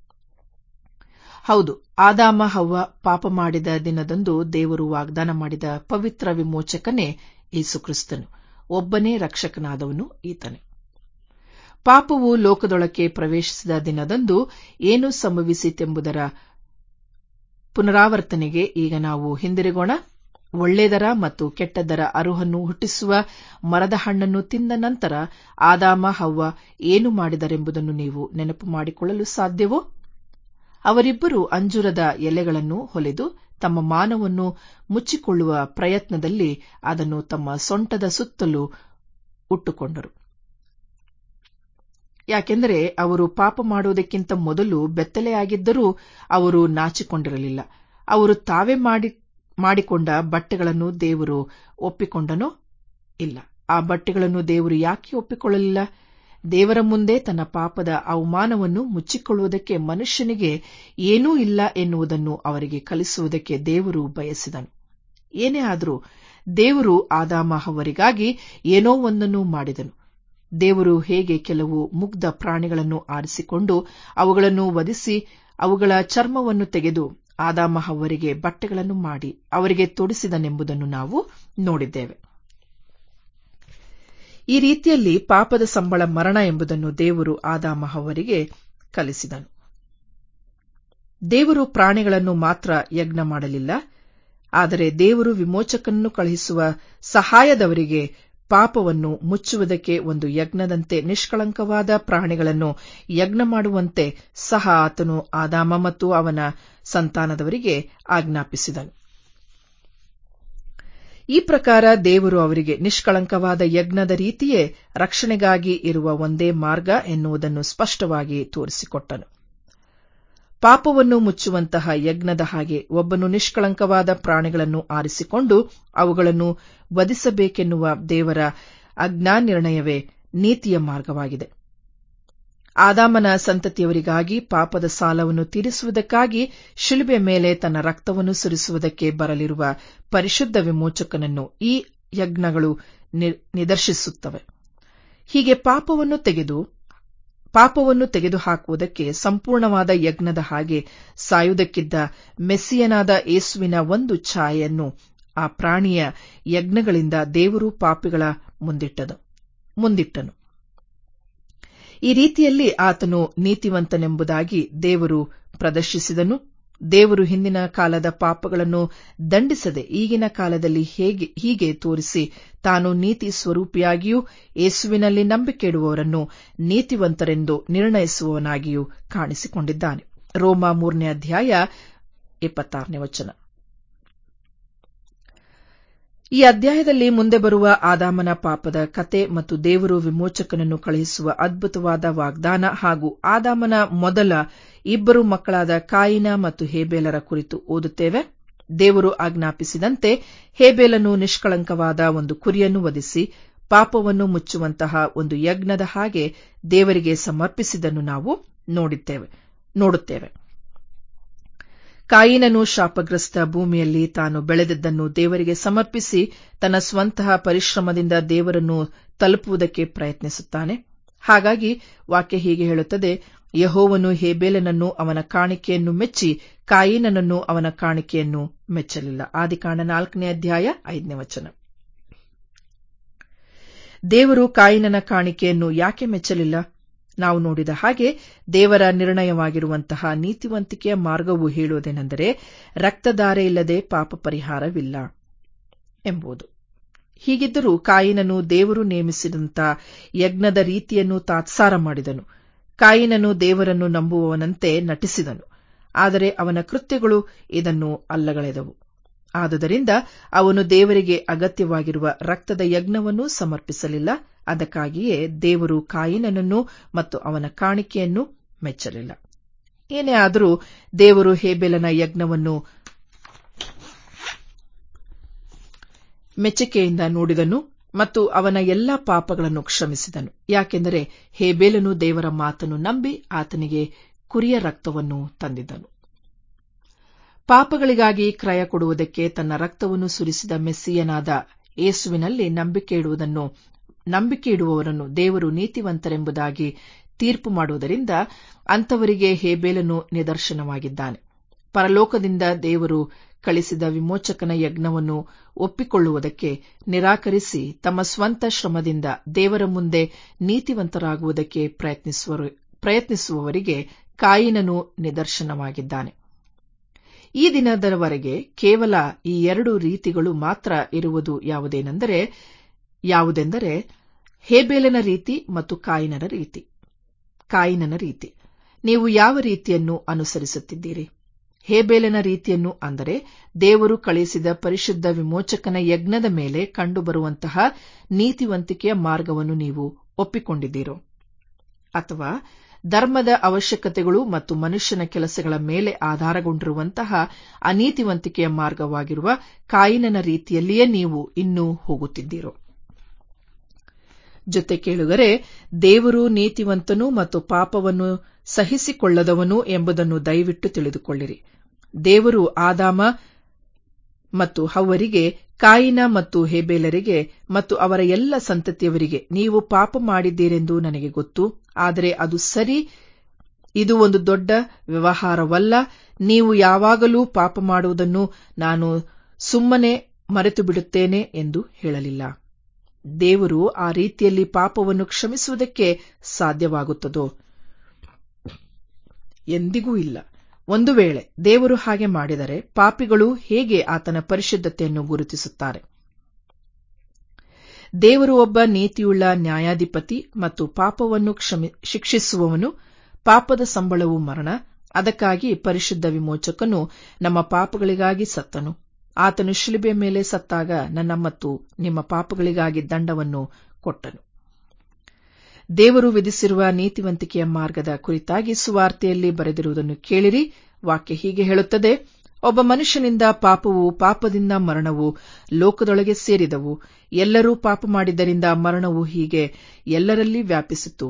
ಹೌದು ಆದಾಮ ಹವ್ವ ಪಾಪ ಮಾಡಿದ ದಿನದಂದು ದೇವರು ವಾಗ್ದಾನ ಮಾಡಿದ ಪವಿತ್ರ ವಿಮೋಚಕನೇ ಯೇಸುಕ್ರಿಸ್ತನು ಒಬ್ಬನೇ ರಕ್ಷಕನಾದವನು ಈತನೇ ಪಾಪವು ಲೋಕದೊಳಕ್ಕೆ ಪ್ರವೇಶಿಸಿದ ದಿನದಂದು ಏನು ಸಂಭವಿಸಿತೆಂಬುದರ ಪುನರಾವರ್ತನೆಗೆ ಈಗ ನಾವು ಹಿಂದಿರುಗೋಣ ಒಳ್ಳೆದರ ಮತ್ತು ಕೆಟ್ಟದ್ದರ ಅರುಹನ್ನು ಹುಟ್ಟಿಸುವ ಮರದ ಹಣ್ಣನ್ನು ತಿಂದ ನಂತರ ಆದಾಮ ಹವ್ವ ಏನು ಮಾಡಿದರೆಂಬುದನ್ನು ನೀವು ನೆನಪು ಮಾಡಿಕೊಳ್ಳಲು ಸಾಧ್ಯವೋ ಅವರಿಬ್ಬರು ಅಂಜುರದ ಎಲೆಗಳನ್ನು ಹೊಲೆದು ತಮ್ಮ ಮಾನವನ್ನು ಮುಚ್ಚಿಕೊಳ್ಳುವ ಪ್ರಯತ್ನದಲ್ಲಿ ಅದನ್ನು ತಮ್ಮ ಸೊಂಟದ ಸುತ್ತಲೂ ಉಟ್ಟುಕೊಂಡರು ಯಾಕೆಂದರೆ ಅವರು ಪಾಪ ಮಾಡುವುದಕ್ಕಿಂತ ಮೊದಲು ಬೆತ್ತಲೆಯಾಗಿದ್ದರೂ ಅವರು ನಾಚಿಕೊಂಡಿರಲಿಲ್ಲ ಅವರು ತಾವೇ ಮಾಡಿ ಮಾಡಿಕೊಂಡ ಬಟ್ಟೆಗಳನ್ನು ದೇವರು ಒಪ್ಪಿಕೊಂಡನೋ ಇಲ್ಲ ಆ ಬಟ್ಟೆಗಳನ್ನು ದೇವರು ಯಾಕೆ ಒಪ್ಪಿಕೊಳ್ಳಲಿಲ್ಲ ದೇವರ ಮುಂದೆ ತನ್ನ ಪಾಪದ ಅವಮಾನವನ್ನು ಮುಚ್ಚಿಕೊಳ್ಳುವುದಕ್ಕೆ ಮನುಷ್ಯನಿಗೆ ಏನೂ ಇಲ್ಲ ಎನ್ನುವುದನ್ನು ಅವರಿಗೆ ಕಲಿಸುವುದಕ್ಕೆ ದೇವರು ಬಯಸಿದನು ಏನೇ ಆದರೂ ದೇವರು ಆದಾಮ ಅವರಿಗಾಗಿ ಏನೋ ಒಂದನ್ನು ಮಾಡಿದನು ದೇವರು ಹೇಗೆ ಕೆಲವು ಮುಗ್ಧ ಪ್ರಾಣಿಗಳನ್ನು ಆರಿಸಿಕೊಂಡು ಅವುಗಳನ್ನು ವಧಿಸಿ ಅವುಗಳ ಚರ್ಮವನ್ನು ತೆಗೆದು ಆದಾಮ ಅವರಿಗೆ ಬಟ್ಟೆಗಳನ್ನು ಮಾಡಿ ಅವರಿಗೆ ತೊಡಿಸಿದನೆಂಬುದನ್ನು ನಾವು ನೋಡಿದ್ದೇವೆ ಈ ರೀತಿಯಲ್ಲಿ ಪಾಪದ ಸಂಬಳ ಮರಣ ಎಂಬುದನ್ನು ದೇವರು ಆದಾಮ ಹವ್ವರಿಗೆ ಕಲಿಸಿದನು ದೇವರು ಪ್ರಾಣಿಗಳನ್ನು ಮಾತ್ರ ಯಜ್ಞ ಮಾಡಲಿಲ್ಲ ಆದರೆ ದೇವರು ವಿಮೋಚಕನನ್ನು ಕಳುಹಿಸುವ ಸಹಾಯದವರಿಗೆ ಪಾಪವನ್ನು ಮುಚ್ಚುವುದಕ್ಕೆ ಒಂದು ಯಜ್ಞದಂತೆ ನಿಷ್ಕಳಂಕವಾದ ಪ್ರಾಣಿಗಳನ್ನು ಯಜ್ಞ ಮಾಡುವಂತೆ ಸಹ ಆತನು ಆದಾಮ ಮತ್ತು ಅವನ ಸಂತಾನದವರಿಗೆ ಆಜ್ಞಾಪಿಸಿದನು ಈ ಪ್ರಕಾರ ದೇವರು ಅವರಿಗೆ ನಿಷ್ಕಳಂಕವಾದ ಯಜ್ಞದ ರೀತಿಯೇ ರಕ್ಷಣೆಗಾಗಿ ಇರುವ ಒಂದೇ ಮಾರ್ಗ ಎನ್ನುವುದನ್ನು ಸ್ಪಷ್ಟವಾಗಿ ತೋರಿಸಿಕೊಟ್ಟನು ಪಾಪವನ್ನು ಮುಚ್ಚುವಂತಹ ಯಜ್ಞದ ಹಾಗೆ ಒಬ್ಬನು ನಿಷ್ಕಳಂಕವಾದ ಪ್ರಾಣಿಗಳನ್ನು ಆರಿಸಿಕೊಂಡು ಅವುಗಳನ್ನು ವಧಿಸಬೇಕೆನ್ನುವ ದೇವರ ಅಜ್ಞಾನಿರ್ಣಯವೇ ನೀತಿಯ ಮಾರ್ಗವಾಗಿದೆ ಆದಾಮನ ಸಂತತಿಯವರಿಗಾಗಿ ಪಾಪದ ಸಾಲವನ್ನು ತೀರಿಸುವುದಕ್ಕಾಗಿ ಶಿಲುಬೆ ಮೇಲೆ ತನ್ನ ರಕ್ತವನ್ನು ಸುರಿಸುವುದಕ್ಕೆ ಬರಲಿರುವ ಪರಿಶುದ್ಧ ವಿಮೋಚಕನನ್ನು ಈ ಯಜ್ಞಗಳು ನಿದರ್ಶಿಸುತ್ತವೆ ಹೀಗೆ ಪಾಪವನ್ನು ತೆಗೆದು ಪಾಪವನ್ನು ತೆಗೆದುಹಾಕುವುದಕ್ಕೆ ಸಂಪೂರ್ಣವಾದ ಯಜ್ಞದ ಹಾಗೆ ಸಾಯುವುದಕ್ಕಿದ್ದ ಮೆಸ್ಸಿಯನಾದ ಯೇಸುವಿನ ಒಂದು ಛಾಯೆಯನ್ನು ಆ ಪ್ರಾಣಿಯ ಯಜ್ಞಗಳಿಂದ ದೇವರು ಪಾಪಿಗಳ ಮುಂದಿಟ್ಟನು ಈ ರೀತಿಯಲ್ಲಿ ಆತನು ನೀತಿವಂತನೆಂಬುದಾಗಿ ದೇವರು ಪ್ರದರ್ಶಿಸಿದನು ದೇವರು ಹಿಂದಿನ ಕಾಲದ ಪಾಪಗಳನ್ನು ದಂಡಿಸದೆ ಈಗಿನ ಕಾಲದಲ್ಲಿ ಹೀಗೆ ತೋರಿಸಿ ತಾನು ನೀತಿ ಸ್ವರೂಪಿಯಾಗಿಯೂ ಯೇಸುವಿನಲ್ಲಿ ನಂಬಿಕೆಯಿಡುವವರನ್ನು ನೀತಿವಂತರೆಂದು ನಿರ್ಣಯಿಸುವವನಾಗಿಯೂ ಕಾಣಿಸಿಕೊಂಡಿದ್ದಾನೆ ರೋಮ ಮೂರನೇ ಅಧ್ಯಾಯ ಇಪ್ಪತ್ತಾರನೇ ವಚನ ಈ ಅಧ್ಯಾಯದಲ್ಲಿ ಮುಂದೆ ಬರುವ ಆದಾಮನ ಪಾಪದ ಕತೆ ಮತ್ತು ದೇವರು ವಿಮೋಚಕನನ್ನು ಕಳುಹಿಸುವ ಅದ್ಭುತವಾದ ವಾಗ್ದಾನ ಹಾಗೂ ಆದಾಮನ ಮೊದಲ ಇಬ್ಬರು ಮಕ್ಕಳಾದ ಕಾಯಿನ ಮತ್ತು ಹೇಬೇಲರ ಕುರಿತು ಓದುತ್ತೇವೆ ದೇವರು ಆಜ್ಞಾಪಿಸಿದಂತೆ ಹೇಬೇಲನು ನಿಷ್ಕಳಂಕವಾದ ಒಂದು ಕುರಿಯನ್ನು ವಧಿಸಿ ಪಾಪವನ್ನು ಮುಚ್ಚುವಂತಹ ಒಂದು ಯಜ್ಞದ ಹಾಗೆ ದೇವರಿಗೆ ಸಮರ್ಪಿಸಿದನ್ನು ನಾವು ನೋಡುತ್ತೇವೆ ಕಾಯಿನನು ಶಾಪಗ್ರಸ್ತ ಭೂಮಿಯಲ್ಲಿ ತಾನು ಬೆಳೆದದ್ದನ್ನು ದೇವರಿಗೆ ಸಮರ್ಪಿಸಿ ತನ್ನ ಸ್ವಂತಹ ಪರಿಶ್ರಮದಿಂದ ದೇವರನ್ನು ತಲುಪುವುದಕ್ಕೆ ಪ್ರಯತ್ನಿಸುತ್ತಾನೆ ಹಾಗಾಗಿ ವಾಕ್ಯ ಹೀಗೆ ಹೇಳುತ್ತದೆ ಯಹೋವನು ಹೇಬೇಲನನ್ನು ಅವನ ಕಾಣಿಕೆಯನ್ನು ಮೆಚ್ಚಿ ಕಾಯಿನನನ್ನು ಅವನ ಕಾಣಿಕೆಯನ್ನು ಮೆಚ್ಚಲಿಲ್ಲ ಆದಿಕಾಂಡ ನಾಲ್ಕನೇ ಅಧ್ಯಾಯ ಐದನೇ ವಚನ ದೇವರು ಕಾಯಿನನ ಕಾಣಿಕೆಯನ್ನು ಯಾಕೆ ಮೆಚ್ಚಲಿಲ್ಲ ನಾವು ನೋಡಿದ ಹಾಗೆ ದೇವರ ನಿರ್ಣಯವಾಗಿರುವಂತಹ ನೀತಿವಂತಿಕೆಯ ಮಾರ್ಗವು ಹೇಳುವುದೇನೆಂದರೆ ರಕ್ತಧಾರೆ ಇಲ್ಲದೆ ಪಾಪ ಪರಿಹಾರವಿಲ್ಲ ಎಂಬುದು ಹೀಗಿದ್ದರೂ ಕಾಯಿನನು ದೇವರು ನೇಮಿಸಿದಂತ ಯಜ್ಞದ ರೀತಿಯನ್ನು ತಾತ್ಸಾರ ಮಾಡಿದನು ಕಾಯಿನನು ದೇವರನ್ನು ನಂಬುವವನಂತೆ ನಟಿಸಿದನು ಆದರೆ ಅವನ ಕೃತ್ಯಗಳು ಇದನ್ನು ಅಲ್ಲಗಳೆದವು ಆದುದರಿಂದ ಅವನು ದೇವರಿಗೆ ಅಗತ್ಯವಾಗಿರುವ ರಕ್ತದ ಯಜ್ಞವನ್ನು ಸಮರ್ಪಿಸಲಿಲ್ಲ ಅದಕ್ಕಾಗಿಯೇ ದೇವರು ಕಾಯಿನನನ್ನು ಮತ್ತು ಅವನ ಕಾಣಿಕೆಯನ್ನು ಮೆಚ್ಚಲಿಲ್ಲ ಏನೇ ಆದರೂ ದೇವರು ಹೇಬೆಲನ ಯಜ್ಞವನ್ನು ಮೆಚ್ಚುಗೆಯಿಂದ ನೋಡಿದನು ಮತ್ತು ಅವನ ಎಲ್ಲಾ ಪಾಪಗಳನ್ನು ಕ್ಷಮಿಸಿದನು ಯಾಕೆಂದರೆ ಹೇಬೇಲನು ದೇವರ ಮಾತನ್ನು ನಂಬಿ ಆತನಿಗೆ ಕುರಿಯ ರಕ್ತವನ್ನು ತಂದಿದ್ದನು ಪಾಪಗಳಿಗಾಗಿ ಕ್ರಯ ಕೊಡುವುದಕ್ಕೆ ತನ್ನ ರಕ್ತವನ್ನು ಸುರಿಸಿದ ಮೆಸ್ಸಿಯನಾದ ಯೇಸುವಿನಲ್ಲಿ ನಂಬಿಕೆ ಇಡುವುದನ್ನು ನಂಬಿಕೆ ಇಡುವವರನ್ನು ದೇವರು ನೀತಿವಂತರೆಂಬುದಾಗಿ ತೀರ್ಪು ಮಾಡುವುದರಿಂದ ಅಂತವರಿಗೆ ಹೇಬೇಲನು ನಿದರ್ಶನವಾಗಿದ್ದಾನೆ ಪರಲೋಕದಿಂದ ದೇವರು ಕಳಿಸಿದ ವಿಮೋಚಕನ ಯಜ್ಞವನ್ನು ಒಪ್ಪಿಕೊಳ್ಳುವುದಕ್ಕೆ ನಿರಾಕರಿಸಿ ತಮ್ಮ ಸ್ವಂತ ಶ್ರಮದಿಂದ ದೇವರ ಮುಂದೆ ನೀತಿವಂತರಾಗುವುದಕ್ಕೆ ಪ್ರಯತ್ನಿಸುವವರಿಗೆ ಕಾಯಿನನು ನಿದರ್ಶನವಾಗಿದ್ದಾನೆ ಈ ದಿನದವರೆಗೆ ಕೇವಲ ಈ ಎರಡು ರೀತಿಗಳು ಮಾತ್ರ ಇರುವುದು ಯಾವುದೇನೆಂದರೆ ಯಾವುದೆಂದರೆ ಹೇಬೇಲನ ರೀತಿ ಮತ್ತು ಕಾಯಿನನ ರೀತಿ ಕಾಯಿನನ ರೀತಿ ನೀವು ಯಾವ ರೀತಿಯನ್ನು ಅನುಸರಿಸುತ್ತಿದ್ದೀರಿ ಹೇಬೇಲನ ರೀತಿಯನ್ನು ಅಂದರೆ ದೇವರು ಕಳಿಸಿದ ಪರಿಶುದ್ಧ ವಿಮೋಚಕನ ಯಜ್ಞದ ಮೇಲೆ ಕಂಡುಬರುವಂತಹ ನೀತಿವಂತಿಕೆಯ ಮಾರ್ಗವನ್ನು ನೀವು ಒಪ್ಪಿಕೊಂಡಿದ್ದೀರೋ ಅಥವಾ ಧರ್ಮದ ಅವಶ್ಯಕತೆಗಳು ಮತ್ತು ಮನುಷ್ಯನ ಕೆಲಸಗಳ ಮೇಲೆ ಆಧಾರಗೊಂಡಿರುವಂತಹ ಅನೀತಿವಂತಿಕೆಯ ಮಾರ್ಗವಾಗಿರುವ ಕಾಯಿನನ ರೀತಿಯಲ್ಲಿಯೇ ನೀವು ಇನ್ನೂ ಹೋಗುತ್ತಿದ್ದೀರೋ ಜೊತೆ ಕೇಳುಗರೆ ದೇವರು ನೀತಿವಂತನು ಮತ್ತು ಪಾಪವನ್ನು ಸಹಿಸಿಕೊಳ್ಳದವನು ಎಂಬುದನ್ನು ದಯವಿಟ್ಟು ತಿಳಿದುಕೊಳ್ಳಿರಿ ದೇವರು ಆದಾಮ ಮತ್ತು ಹವ್ವರಿಗೆ ಕಾಯಿನ ಮತ್ತು ಹೇಬೇಲರಿಗೆ ಮತ್ತು ಅವರ ಎಲ್ಲ ಸಂತತಿಯವರಿಗೆ ನೀವು ಪಾಪ ಮಾಡಿದ್ದೀರೆಂದು ನನಗೆ ಗೊತ್ತು ಆದರೆ ಅದು ಸರಿ ಇದು ಒಂದು ದೊಡ್ಡ ವ್ಯವಹಾರವಲ್ಲ ನೀವು ಯಾವಾಗಲೂ ಪಾಪ ಮಾಡುವುದನ್ನು ನಾನು ಸುಮ್ಮನೆ ಮರೆತು ಬಿಡುತ್ತೇನೆ ಎಂದು ಹೇಳಲಿಲ್ಲ ದೇವರು ಆ ರೀತಿಯಲ್ಲಿ ಪಾಪವನ್ನು ಕ್ಷಮಿಸುವುದಕ್ಕೆ ಸಾಧ್ಯವಾಗುತ್ತದೋ ಎಂದಿಗೂ ಇಲ್ಲ ಒಂದು ವೇಳೆ ದೇವರು ಹಾಗೆ ಮಾಡಿದರೆ ಪಾಪಿಗಳು ಹೇಗೆ ಆತನ ಪರಿಶುದ್ಧತೆಯನ್ನು ಗುರುತಿಸುತ್ತಾರೆ ದೇವರು ಒಬ್ಬ ನೀತಿಯುಳ್ಳ ನ್ಯಾಯಾಧಿಪತಿ ಮತ್ತು ಪಾಪವನ್ನು ಶಿಕ್ಷಿಸುವವನು ಪಾಪದ ಸಂಬಳವು ಮರಣ ಅದಕ್ಕಾಗಿ ಪರಿಶುದ್ಧ ವಿಮೋಚಕನು ನಮ್ಮ ಪಾಪಗಳಿಗಾಗಿ ಸತ್ತನು ಆತನು ಶಿಲುಬೆ ಮೇಲೆ ಸತ್ತಾಗ ನನ್ನ ಮತ್ತು ನಿಮ್ಮ ಪಾಪಗಳಿಗಾಗಿ ದಂಡವನ್ನು ಕೊಟ್ಟನು ದೇವರು ವಿಧಿಸಿರುವ ನೀತಿವಂತಿಕೆಯ ಮಾರ್ಗದ ಕುರಿತಾಗಿ ಸುವಾರ್ತೆಯಲ್ಲಿ ಬರೆದಿರುವುದನ್ನು ಕೇಳಿರಿ ವಾಕ್ಯ ಹೀಗೆ ಹೇಳುತ್ತದೆ ಒಬ್ಬ ಮನುಷ್ಯನಿಂದ ಪಾಪವು ಪಾಪದಿಂದ ಮರಣವು ಲೋಕದೊಳಗೆ ಸೇರಿದವು ಎಲ್ಲರೂ ಪಾಪ ಮಾಡಿದ್ದರಿಂದ ಮರಣವು ಹೀಗೆ ಎಲ್ಲರಲ್ಲಿ ವ್ಯಾಪಿಸಿತು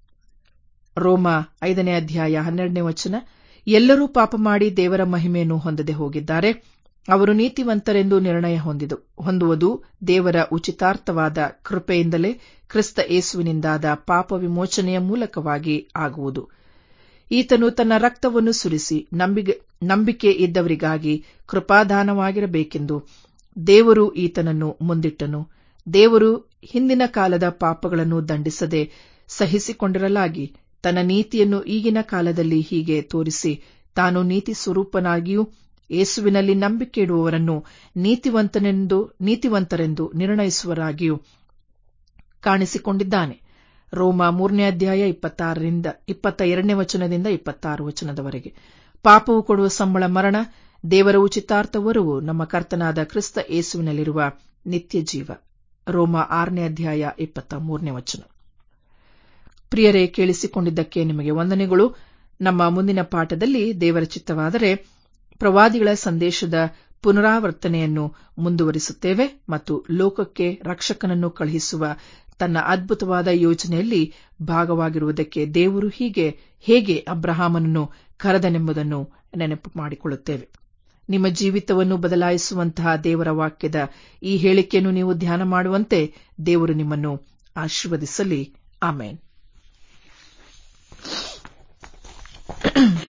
ರೋಮ ಐದನೇ ಅಧ್ಯಾಯ ಹನ್ನೆರಡನೇ ವಚನ ಎಲ್ಲರೂ ಪಾಪ ಮಾಡಿ ದೇವರ ಮಹಿಮೆಯನ್ನು ಹೊಂದದೆ ಹೋಗಿದ್ದಾರೆ ಅವರು ನೀತಿವಂತರೆಂದು ನಿರ್ಣಯ ಹೊಂದುವುದು ದೇವರ ಉಚಿತಾರ್ಥವಾದ ಕೃಪೆಯಿಂದಲೇ ಕ್ರಿಸ್ತ ಏಸುವಿನಿಂದಾದ ಪಾಪ ವಿಮೋಚನೆಯ ಮೂಲಕವಾಗಿ ಆಗುವುದು ಈತನು ತನ್ನ ರಕ್ತವನ್ನು ಸುರಿಸಿ ನಂಬಿಕೆ ಇದ್ದವರಿಗಾಗಿ ಕೃಪಾದಾನವಾಗಿರಬೇಕೆಂದು ದೇವರು ಈತನನ್ನು ಮುಂದಿಟ್ಟನು ದೇವರು ಹಿಂದಿನ ಕಾಲದ ಪಾಪಗಳನ್ನು ದಂಡಿಸದೆ ಸಹಿಸಿಕೊಂಡಿರಲಾಗಿ ತನ್ನ ನೀತಿಯನ್ನು ಈಗಿನ ಕಾಲದಲ್ಲಿ ಹೀಗೆ ತೋರಿಸಿ ತಾನು ನೀತಿ ಸ್ವರೂಪನಾಗಿಯೂ ಯೇಸುವಿನಲ್ಲಿ ನಂಬಿಕೆ ಇಡುವವರನ್ನು ನೀತಿವಂತನೆಂದು ನೀತಿವಂತರೆಂದು ನಿರ್ಣಯಿಸುವರಾಗಿಯೂ ಕಾಣಿಸಿಕೊಂಡಿದ್ದಾನೆ ರೋಮ ಮೂರನೇ ಅಧ್ಯಾಯ ಇಪ್ಪತ್ತಾರರಿಂದ ಇಪ್ಪತ್ತ ಎರಡನೇ ವಚನದಿಂದ ಇಪ್ಪತ್ತಾರು ವಚನದವರೆಗೆ ಪಾಪವು ಕೊಡುವ ಸಂಬಳ ಮರಣ ದೇವರ ಉಚಿತಾರ್ಥ ವರವು ನಮ್ಮ ಕರ್ತನಾದ ಕ್ರಿಸ್ತ ಏಸುವಿನಲ್ಲಿರುವ ನಿತ್ಯ ಜೀವ ರೋಮ ಆರನೇ ಅಧ್ಯಾಯ ಇಪ್ಪತ್ತ ಮೂರನೇ ವಚನ ಪ್ರಿಯರೇ ಕೇಳಿಸಿಕೊಂಡಿದ್ದಕ್ಕೆ ನಿಮಗೆ ವಂದನೆಗಳು ನಮ್ಮ ಮುಂದಿನ ಪಾಠದಲ್ಲಿ ದೇವರ ಚಿತ್ತವಾದರೆ ಪ್ರವಾದಿಗಳ ಸಂದೇಶದ ಪುನರಾವರ್ತನೆಯನ್ನು ಮುಂದುವರಿಸುತ್ತೇವೆ ಮತ್ತು ಲೋಕಕ್ಕೆ ರಕ್ಷಕನನ್ನು ಕಳುಹಿಸುವ ತನ್ನ ಅದ್ಭುತವಾದ ಯೋಜನೆಯಲ್ಲಿ ಭಾಗವಾಗಿರುವುದಕ್ಕೆ ದೇವರು ಹೀಗೆ ಹೇಗೆ ಅಬ್ರಹಾಮನನ್ನು ಕರೆದನೆಂಬುದನ್ನು ನೆನಪು ಮಾಡಿಕೊಳ್ಳುತ್ತೇವೆ ನಿಮ್ಮ ಜೀವಿತವನ್ನು ಬದಲಾಯಿಸುವಂತಹ ದೇವರ ವಾಕ್ಯದ ಈ ಹೇಳಿಕೆಯನ್ನು ನೀವು ಧ್ಯಾನ ಮಾಡುವಂತೆ ದೇವರು ನಿಮ್ಮನ್ನು ಆಶೀರ್ವದಿಸಲಿ ಆಮೇನ್